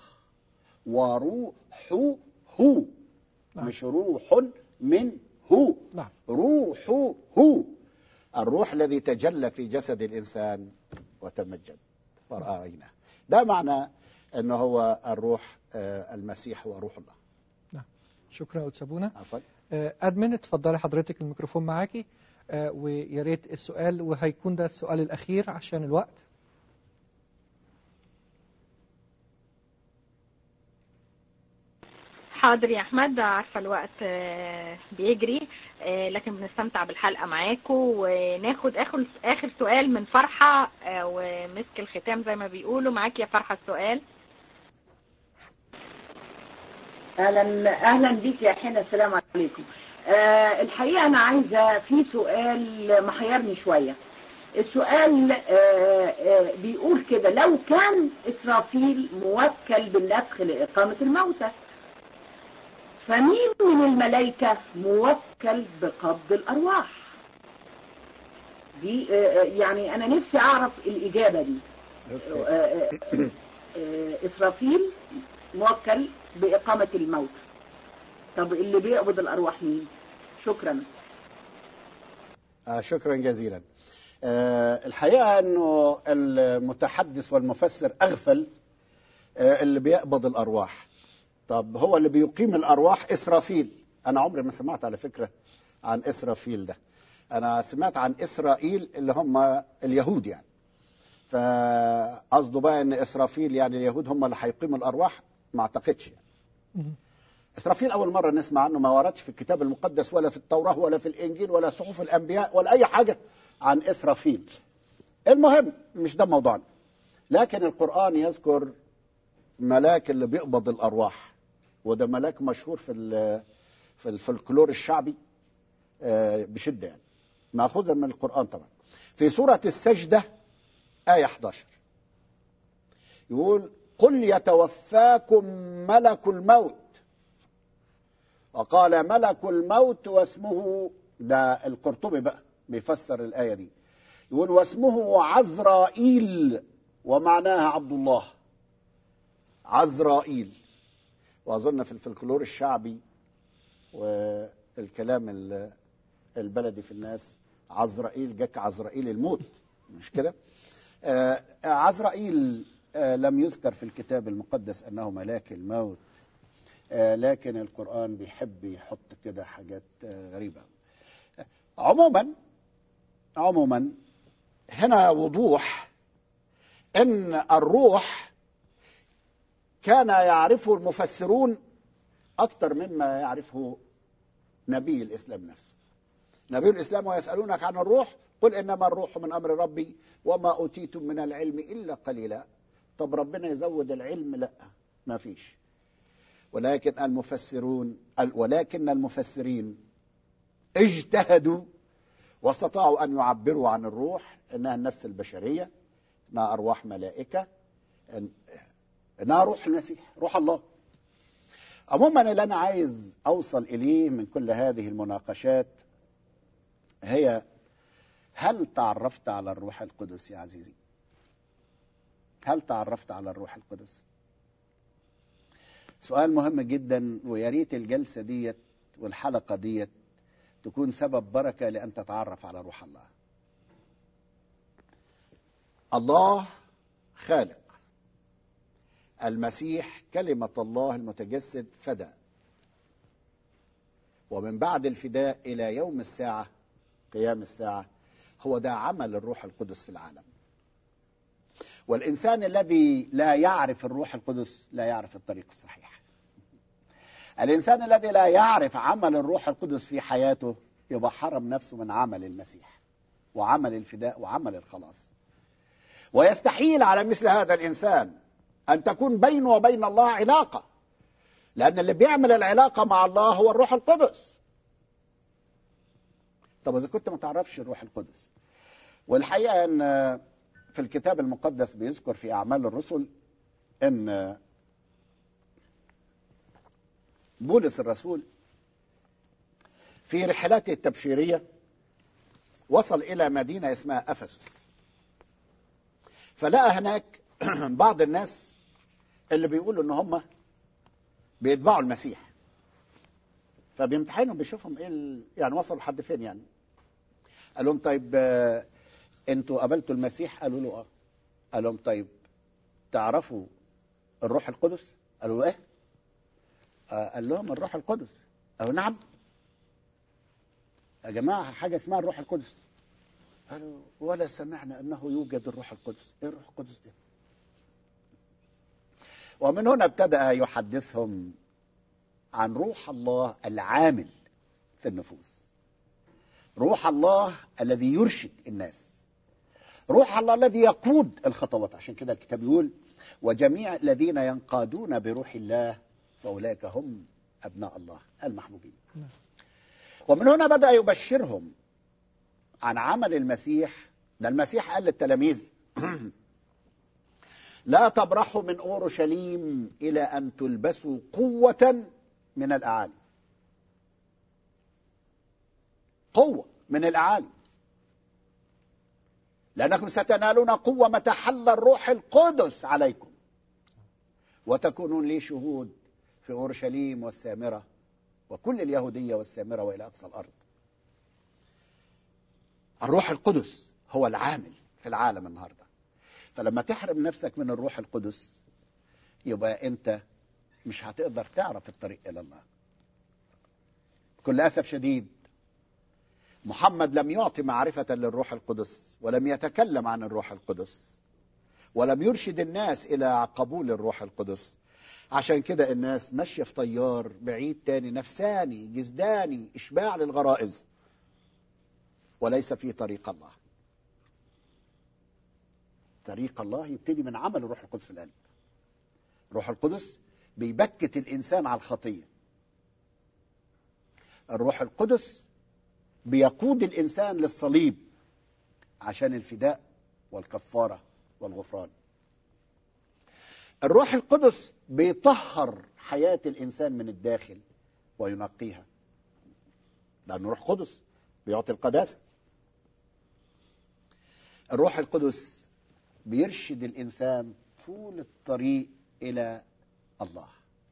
وروحه نعم. مش روح منه نعم روحه الروح الذي تجلى في جسد الإنسان وتمجد ورأيناه ده معنى أنه هو الروح آه، المسيح وروح الله شكرا أستاذ سابونا عفوا آه، أدمن اتفضلي حضرتك الميكروفون معاكي آه، ويا ريت السؤال وهيكون ده السؤال الأخير عشان الوقت حاضر يا احمد عارفه الوقت آه، بيجري آه، لكن بنستمتع بالحلقه معاكم وناخد اخر اخر سؤال من فرحه آه، ومسك الختام زي ما بيقولوا معاك يا فرحه السؤال اهلا اهلا بيك يا حنا السلام عليكم آه الحقيقه انا عايزه في سؤال محيرني شويه السؤال آه آه بيقول كده لو كان اسرافيل موكل بالنفخ لاقامه الموتى فمين من الملائكه موكل بقبض الارواح دي آه آه، يعني انا نفسي اعرف الاجابه دي أوكي. آه، آه، آه، إسرافيل موكل بإقامة الموت طب اللي بيقبض الأرواح مين؟ شكرا آه شكرا جزيلا آه الحقيقة أنه المتحدث والمفسر أغفل آه اللي بيقبض الأرواح طب هو اللي بيقيم الأرواح إسرافيل أنا عمري ما سمعت على فكرة عن إسرافيل ده أنا سمعت عن إسرائيل اللي هم اليهود يعني فقصده بقى أن إسرافيل يعني اليهود هم اللي هيقيموا الأرواح ما أعتقدش يعني. مم. إسرافيل أول مرة نسمع عنه ما وردش في الكتاب المقدس ولا في التوراة ولا في الإنجيل ولا صحف الأنبياء ولا أي حاجة عن إسرافيل المهم مش ده موضوعنا لكن القرآن يذكر ملاك اللي بيقبض الأرواح وده ملاك مشهور في ال- في الفلكلور الشعبي آه، بشدة يعني مأخوذا من القرآن طبعا في سورة السجدة آية 11 يقول قل يتوفاكم ملك الموت وقال ملك الموت واسمه ده القرطبي بقى بيفسر الآية دي يقول واسمه عزرائيل ومعناها عبد الله عزرائيل وأظن في الفلكلور الشعبي والكلام ال- البلدي في الناس عزرائيل جاك عزرائيل الموت مش كده آه، عزرائيل آه، لم يذكر في الكتاب المقدس أنه ملاك الموت آه، لكن القرآن بيحب يحط كده حاجات آه، غريبة آه، عموما عموما هنا وضوح ان الروح كان يعرفه المفسرون اكثر مما يعرفه نبي الاسلام نفسه نبي الاسلام ويسالونك عن الروح قل انما الروح من امر ربي وما اوتيتم من العلم الا قليلا طب ربنا يزود العلم لا ما فيش ولكن المفسرون ولكن المفسرين اجتهدوا واستطاعوا ان يعبروا عن الروح انها النفس البشريه انها ارواح ملائكه إن- انها روح المسيح روح الله عموما اللي انا عايز اوصل اليه من كل هذه المناقشات هي هل تعرفت على الروح القدس يا عزيزي هل تعرفت على الروح القدس سؤال مهم جدا ويا ريت الجلسه ديت والحلقه ديت تكون سبب بركه لان تتعرف على روح الله الله خالق المسيح كلمه الله المتجسد فدى ومن بعد الفداء الى يوم الساعه قيام الساعه هو ده عمل الروح القدس في العالم والانسان الذي لا يعرف الروح القدس لا يعرف الطريق الصحيح الانسان الذي لا يعرف عمل الروح القدس في حياته يبقى حرم نفسه من عمل المسيح وعمل الفداء وعمل الخلاص ويستحيل على مثل هذا الانسان ان تكون بينه وبين الله علاقه لان اللي بيعمل العلاقه مع الله هو الروح القدس طب اذا كنت ما تعرفش الروح القدس والحقيقه ان في الكتاب المقدس بيذكر في أعمال الرسل أن بولس الرسول في رحلاته التبشيرية وصل إلى مدينة اسمها أفسس فلقى هناك بعض الناس اللي بيقولوا ان هم بيتبعوا المسيح فبيمتحنهم بيشوفهم ايه ال... يعني وصلوا لحد فين يعني قال لهم طيب آه، انتوا قابلتوا المسيح قالوا له اه قال لهم طيب تعرفوا الروح القدس قالوا له ايه آه، قال لهم الروح القدس قالوا نعم يا جماعه حاجه اسمها الروح القدس قالوا ولا سمعنا انه يوجد الروح القدس ايه الروح القدس ده ومن هنا ابتدأ يحدثهم عن روح الله العامل في النفوس روح الله الذي يرشد الناس روح الله الذي يقود الخطوات عشان كده الكتاب يقول وجميع الذين ينقادون بروح الله فأولئك هم أبناء الله المحبوبين ومن هنا بدأ يبشرهم عن عمل المسيح ده المسيح قال للتلاميذ لا تبرحوا من اورشليم الى ان تلبسوا قوه من الاعالي قوه من الاعالي لانكم ستنالون قوه متى حل الروح القدس عليكم وتكونون لي شهود في اورشليم والسامره وكل اليهوديه والسامره والى اقصى الارض الروح القدس هو العامل في العالم النهارده فلما تحرم نفسك من الروح القدس يبقى انت مش هتقدر تعرف الطريق الى الله بكل اسف شديد محمد لم يعطي معرفة للروح القدس ولم يتكلم عن الروح القدس ولم يرشد الناس إلى قبول الروح القدس عشان كده الناس ماشية في طيار بعيد تاني نفساني جسداني إشباع للغرائز وليس في طريق الله طريق الله يبتدي من عمل الروح القدس في القلب الروح القدس بيبكت الإنسان على الخطية الروح القدس بيقود الإنسان للصليب عشان الفداء والكفارة والغفران الروح القدس بيطهر حياة الإنسان من الداخل وينقيها لأنه روح قدس بيعطي القداسة الروح القدس بيرشد الإنسان طول الطريق إلى الله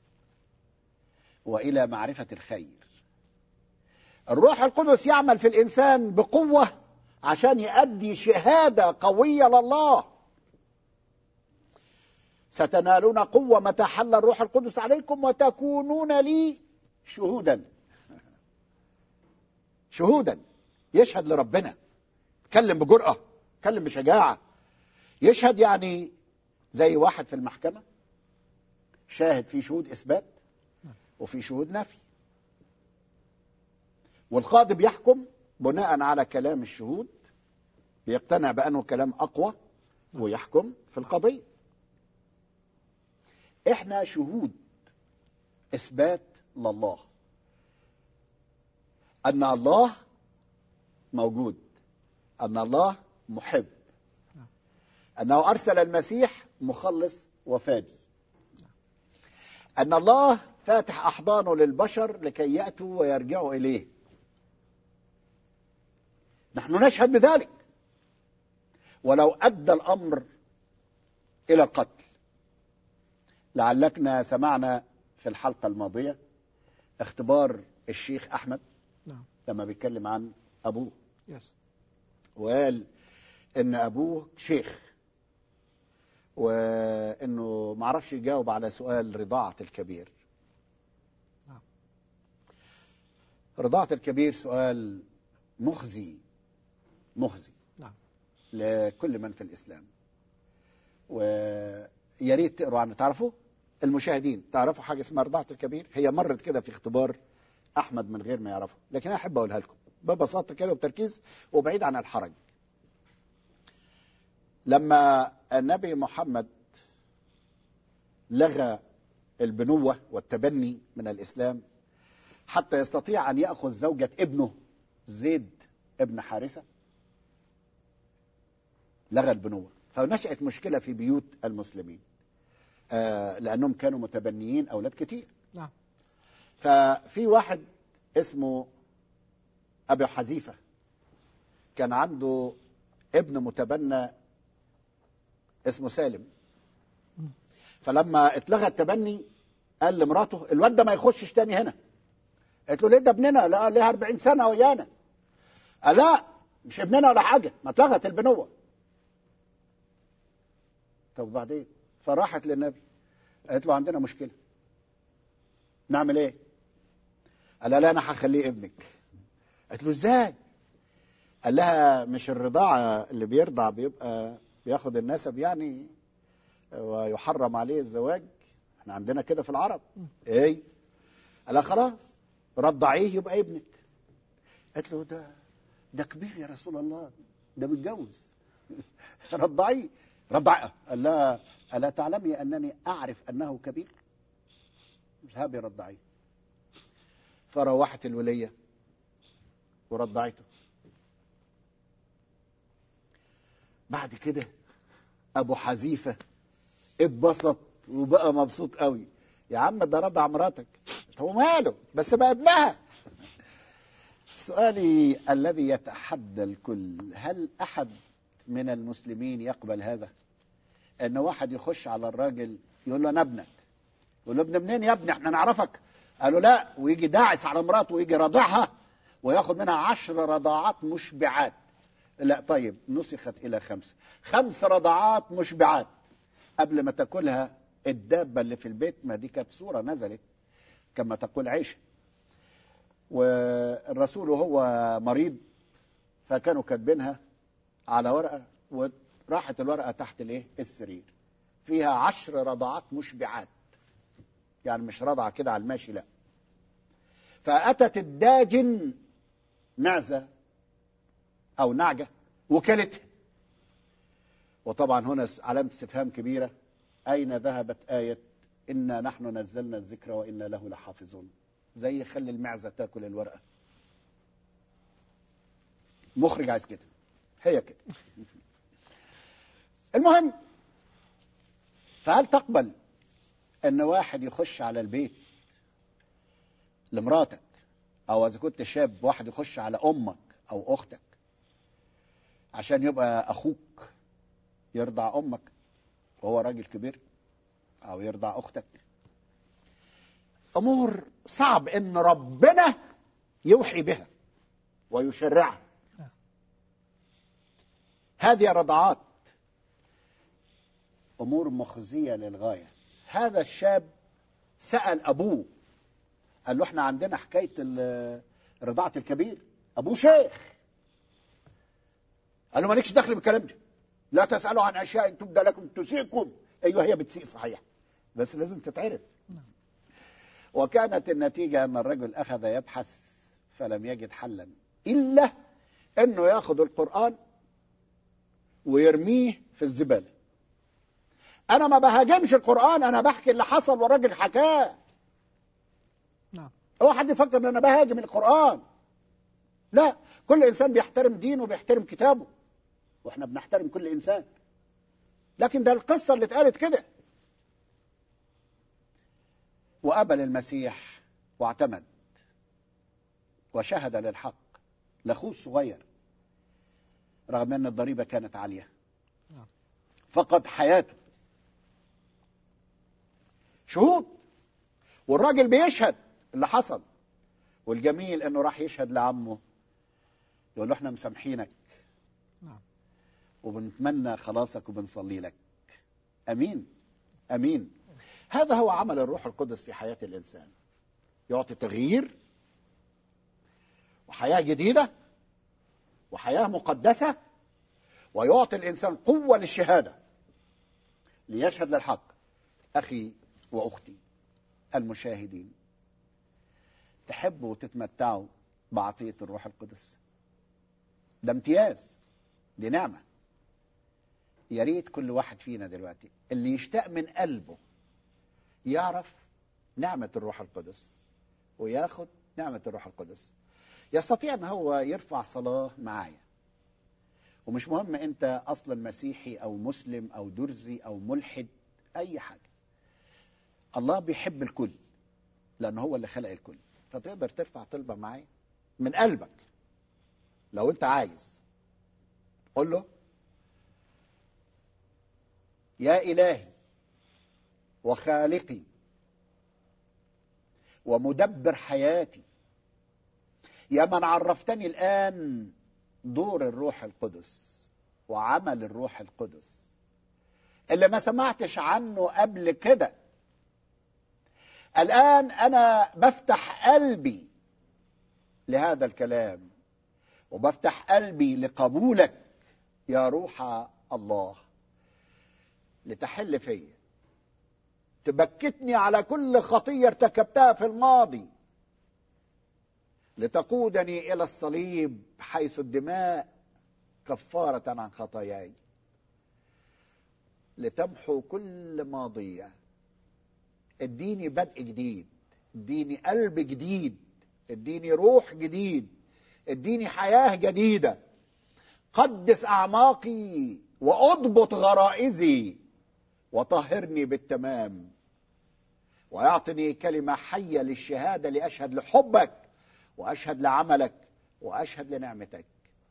وإلى معرفة الخير الروح القدس يعمل في الإنسان بقوة عشان يؤدي شهادة قوية لله ستنالون قوة متى حل الروح القدس عليكم وتكونون لي شهودا شهودا يشهد لربنا يتكلم بجرأة يتكلم بشجاعة يشهد يعني زي واحد في المحكمة شاهد في شهود إثبات وفي شهود نفي والقاضي بيحكم بناء على كلام الشهود بيقتنع بأنه كلام أقوى ويحكم في القضية احنا شهود إثبات لله أن الله موجود أن الله محب أنه أرسل المسيح مخلص وفادي أن الله فاتح أحضانه للبشر لكي يأتوا ويرجعوا إليه نحن نشهد بذلك ولو أدى الأمر إلى القتل لعلكنا سمعنا في الحلقة الماضية اختبار الشيخ أحمد نعم لما بيتكلم عن أبوه يس وقال ان ابوه شيخ وانه ما عرفش يجاوب على سؤال رضاعة الكبير نعم. رضاعة الكبير سؤال مخزي مخزي نعم. لكل من في الاسلام ويا ريت تقروا عنه تعرفوا المشاهدين تعرفوا حاجه اسمها رضاعة الكبير هي مرت كده في اختبار احمد من غير ما يعرفه لكن انا احب اقولها لكم ببساطه كده وبتركيز وبعيد عن الحرج لما النبي محمد لغى البنوة والتبني من الإسلام حتى يستطيع أن يأخذ زوجة ابنه زيد ابن حارثة لغى البنوة فنشأت مشكلة في بيوت المسلمين آه لأنهم كانوا متبنيين أولاد كتير نعم ففي واحد اسمه أبي حذيفة كان عنده ابن متبنى اسمه سالم فلما اتلغى التبني قال لمراته الواد ده ما يخشش تاني هنا قالت له ليه ده ابننا لا ليه 40 سنه ويانا قال لا مش ابننا ولا حاجه ما اتلغت البنوه طب وبعدين فراحت للنبي قالت له عندنا مشكله نعمل ايه قال لها لا انا هخليه ابنك قالت له ازاي قال لها مش الرضاعه اللي بيرضع بيبقى بياخد النسب يعني ويحرم عليه الزواج احنا عندنا كده في العرب ايه قال لها خلاص رضعيه يبقى ابنك قالت له ده ده كبير يا رسول الله ده متجوز رضعيه رضع قال لها الا تعلمي انني اعرف انه كبير اذهبي رضعيه فروحت الوليه ورضعته بعد كده ابو حذيفه اتبسط وبقى مبسوط قوي يا عم ده رضع مراتك هو ماله بس بقى ابنها سؤالي الذي يتحدى الكل هل احد من المسلمين يقبل هذا ان واحد يخش على الراجل يقول له انا ابنك يقول له ابن منين يا ابني احنا نعرفك قالوا لا ويجي داعس على مراته ويجي راضعها وياخد منها عشر رضاعات مشبعات لا طيب نسخت الى خمس خمس رضعات مشبعات قبل ما تاكلها الدابه اللي في البيت ما دي كانت صوره نزلت كما تقول عيشه والرسول وهو مريض فكانوا كاتبينها على ورقه وراحت الورقه تحت الايه السرير فيها عشر رضعات مشبعات يعني مش رضعه كده على الماشي لا فاتت الداجن معزه او نعجه وكلتها وطبعا هنا علامه استفهام كبيره اين ذهبت ايه انا نحن نزلنا الذكر وانا له لحافظون زي خلي المعزه تاكل الورقه مخرج عايز كده هي كده المهم فهل تقبل ان واحد يخش على البيت لمراتك او اذا كنت شاب واحد يخش على امك او اختك عشان يبقى اخوك يرضع امك وهو راجل كبير او يرضع اختك امور صعب ان ربنا يوحي بها ويشرعها هذه الرضعات امور مخزيه للغايه هذا الشاب سال ابوه قال له احنا عندنا حكايه ال- رضاعه الكبير ابوه شيخ قال له مالكش دخل بالكلام ده لا تسالوا عن اشياء تبدى لكم تسيئكم ايوه هي بتسيء صحيح بس لازم تتعرف وكانت النتيجه ان الرجل اخذ يبحث فلم يجد حلا الا انه ياخذ القران ويرميه في الزباله انا ما بهاجمش القران انا بحكي اللي حصل والراجل حكاه نعم هو حد يفكر ان انا بهاجم القران لا كل انسان بيحترم دينه وبيحترم كتابه واحنا بنحترم كل انسان لكن ده القصه اللي اتقالت كده وقبل المسيح واعتمد وشهد للحق لاخوه الصغير رغم ان الضريبه كانت عاليه نعم. فقد حياته شهود والراجل بيشهد اللي حصل والجميل انه راح يشهد لعمه يقول له احنا مسامحينك نعم. وبنتمنى خلاصك وبنصلي لك امين امين هذا هو عمل الروح القدس في حياه الانسان يعطي تغيير وحياه جديده وحياه مقدسه ويعطي الانسان قوه للشهاده ليشهد للحق اخي واختي المشاهدين تحبوا وتتمتعوا بعطيه الروح القدس ده امتياز دي نعمه يا ريت كل واحد فينا دلوقتي اللي يشتاق من قلبه يعرف نعمه الروح القدس وياخد نعمه الروح القدس يستطيع ان هو يرفع صلاه معايا ومش مهم انت اصلا مسيحي او مسلم او درزي او ملحد اي حاجه الله بيحب الكل لان هو اللي خلق الكل فتقدر ترفع طلبه معايا من قلبك لو انت عايز قول له يا الهي وخالقي ومدبر حياتي يا من عرفتني الان دور الروح القدس وعمل الروح القدس اللي ما سمعتش عنه قبل كده الآن أنا بفتح قلبي لهذا الكلام وبفتح قلبي لقبولك يا روح الله لتحل فيا تبكتني على كل خطية ارتكبتها في الماضي لتقودني إلى الصليب حيث الدماء كفارة عن خطاياي لتمحو كل ماضية اديني بدء جديد اديني قلب جديد اديني روح جديد اديني حياة جديدة قدس أعماقي وأضبط غرائزي وطهرني بالتمام ويعطني كلمة حية للشهادة لأشهد لحبك وأشهد لعملك وأشهد لنعمتك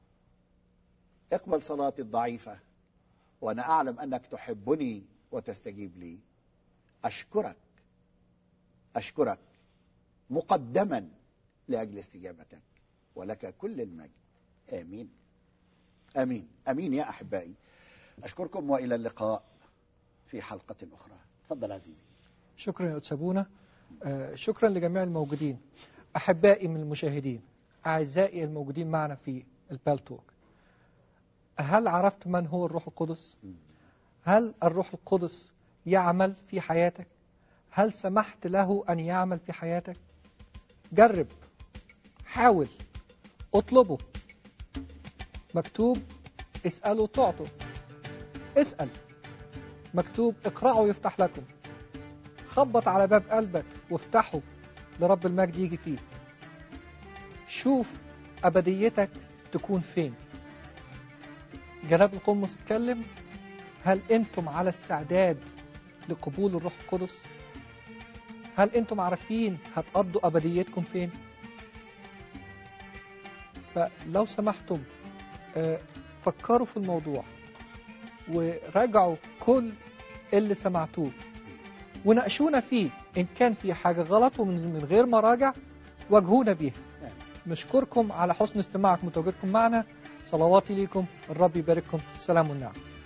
اقبل صلاتي الضعيفة وأنا أعلم أنك تحبني وتستجيب لي أشكرك أشكرك مقدما لأجل استجابتك ولك كل المجد آمين آمين آمين يا أحبائي أشكركم وإلى اللقاء في حلقة أخرى تفضل عزيزي شكرا يا أتسابونا آه، شكرا لجميع الموجودين أحبائي من المشاهدين أعزائي الموجودين معنا في البالتوك هل عرفت من هو الروح القدس؟ هل الروح القدس يعمل في حياتك؟ هل سمحت له أن يعمل في حياتك؟ جرب حاول اطلبه مكتوب اسألوا تعطوا اسأل مكتوب اقرأوا يفتح لكم خبط على باب قلبك وافتحه لرب المجد يجي فيه شوف أبديتك تكون فين جناب القمص اتكلم هل أنتم على استعداد لقبول الروح القدس هل أنتم عارفين هتقضوا أبديتكم فين فلو سمحتم آه، فكروا في الموضوع وراجعوا كل اللي سمعتوه وناقشونا فيه إن كان في حاجة غلط ومن من غير مراجع واجهونا بيها نشكركم على حسن استماعكم وتواجدكم معنا صلواتي ليكم الرب يبارككم السلام والنعم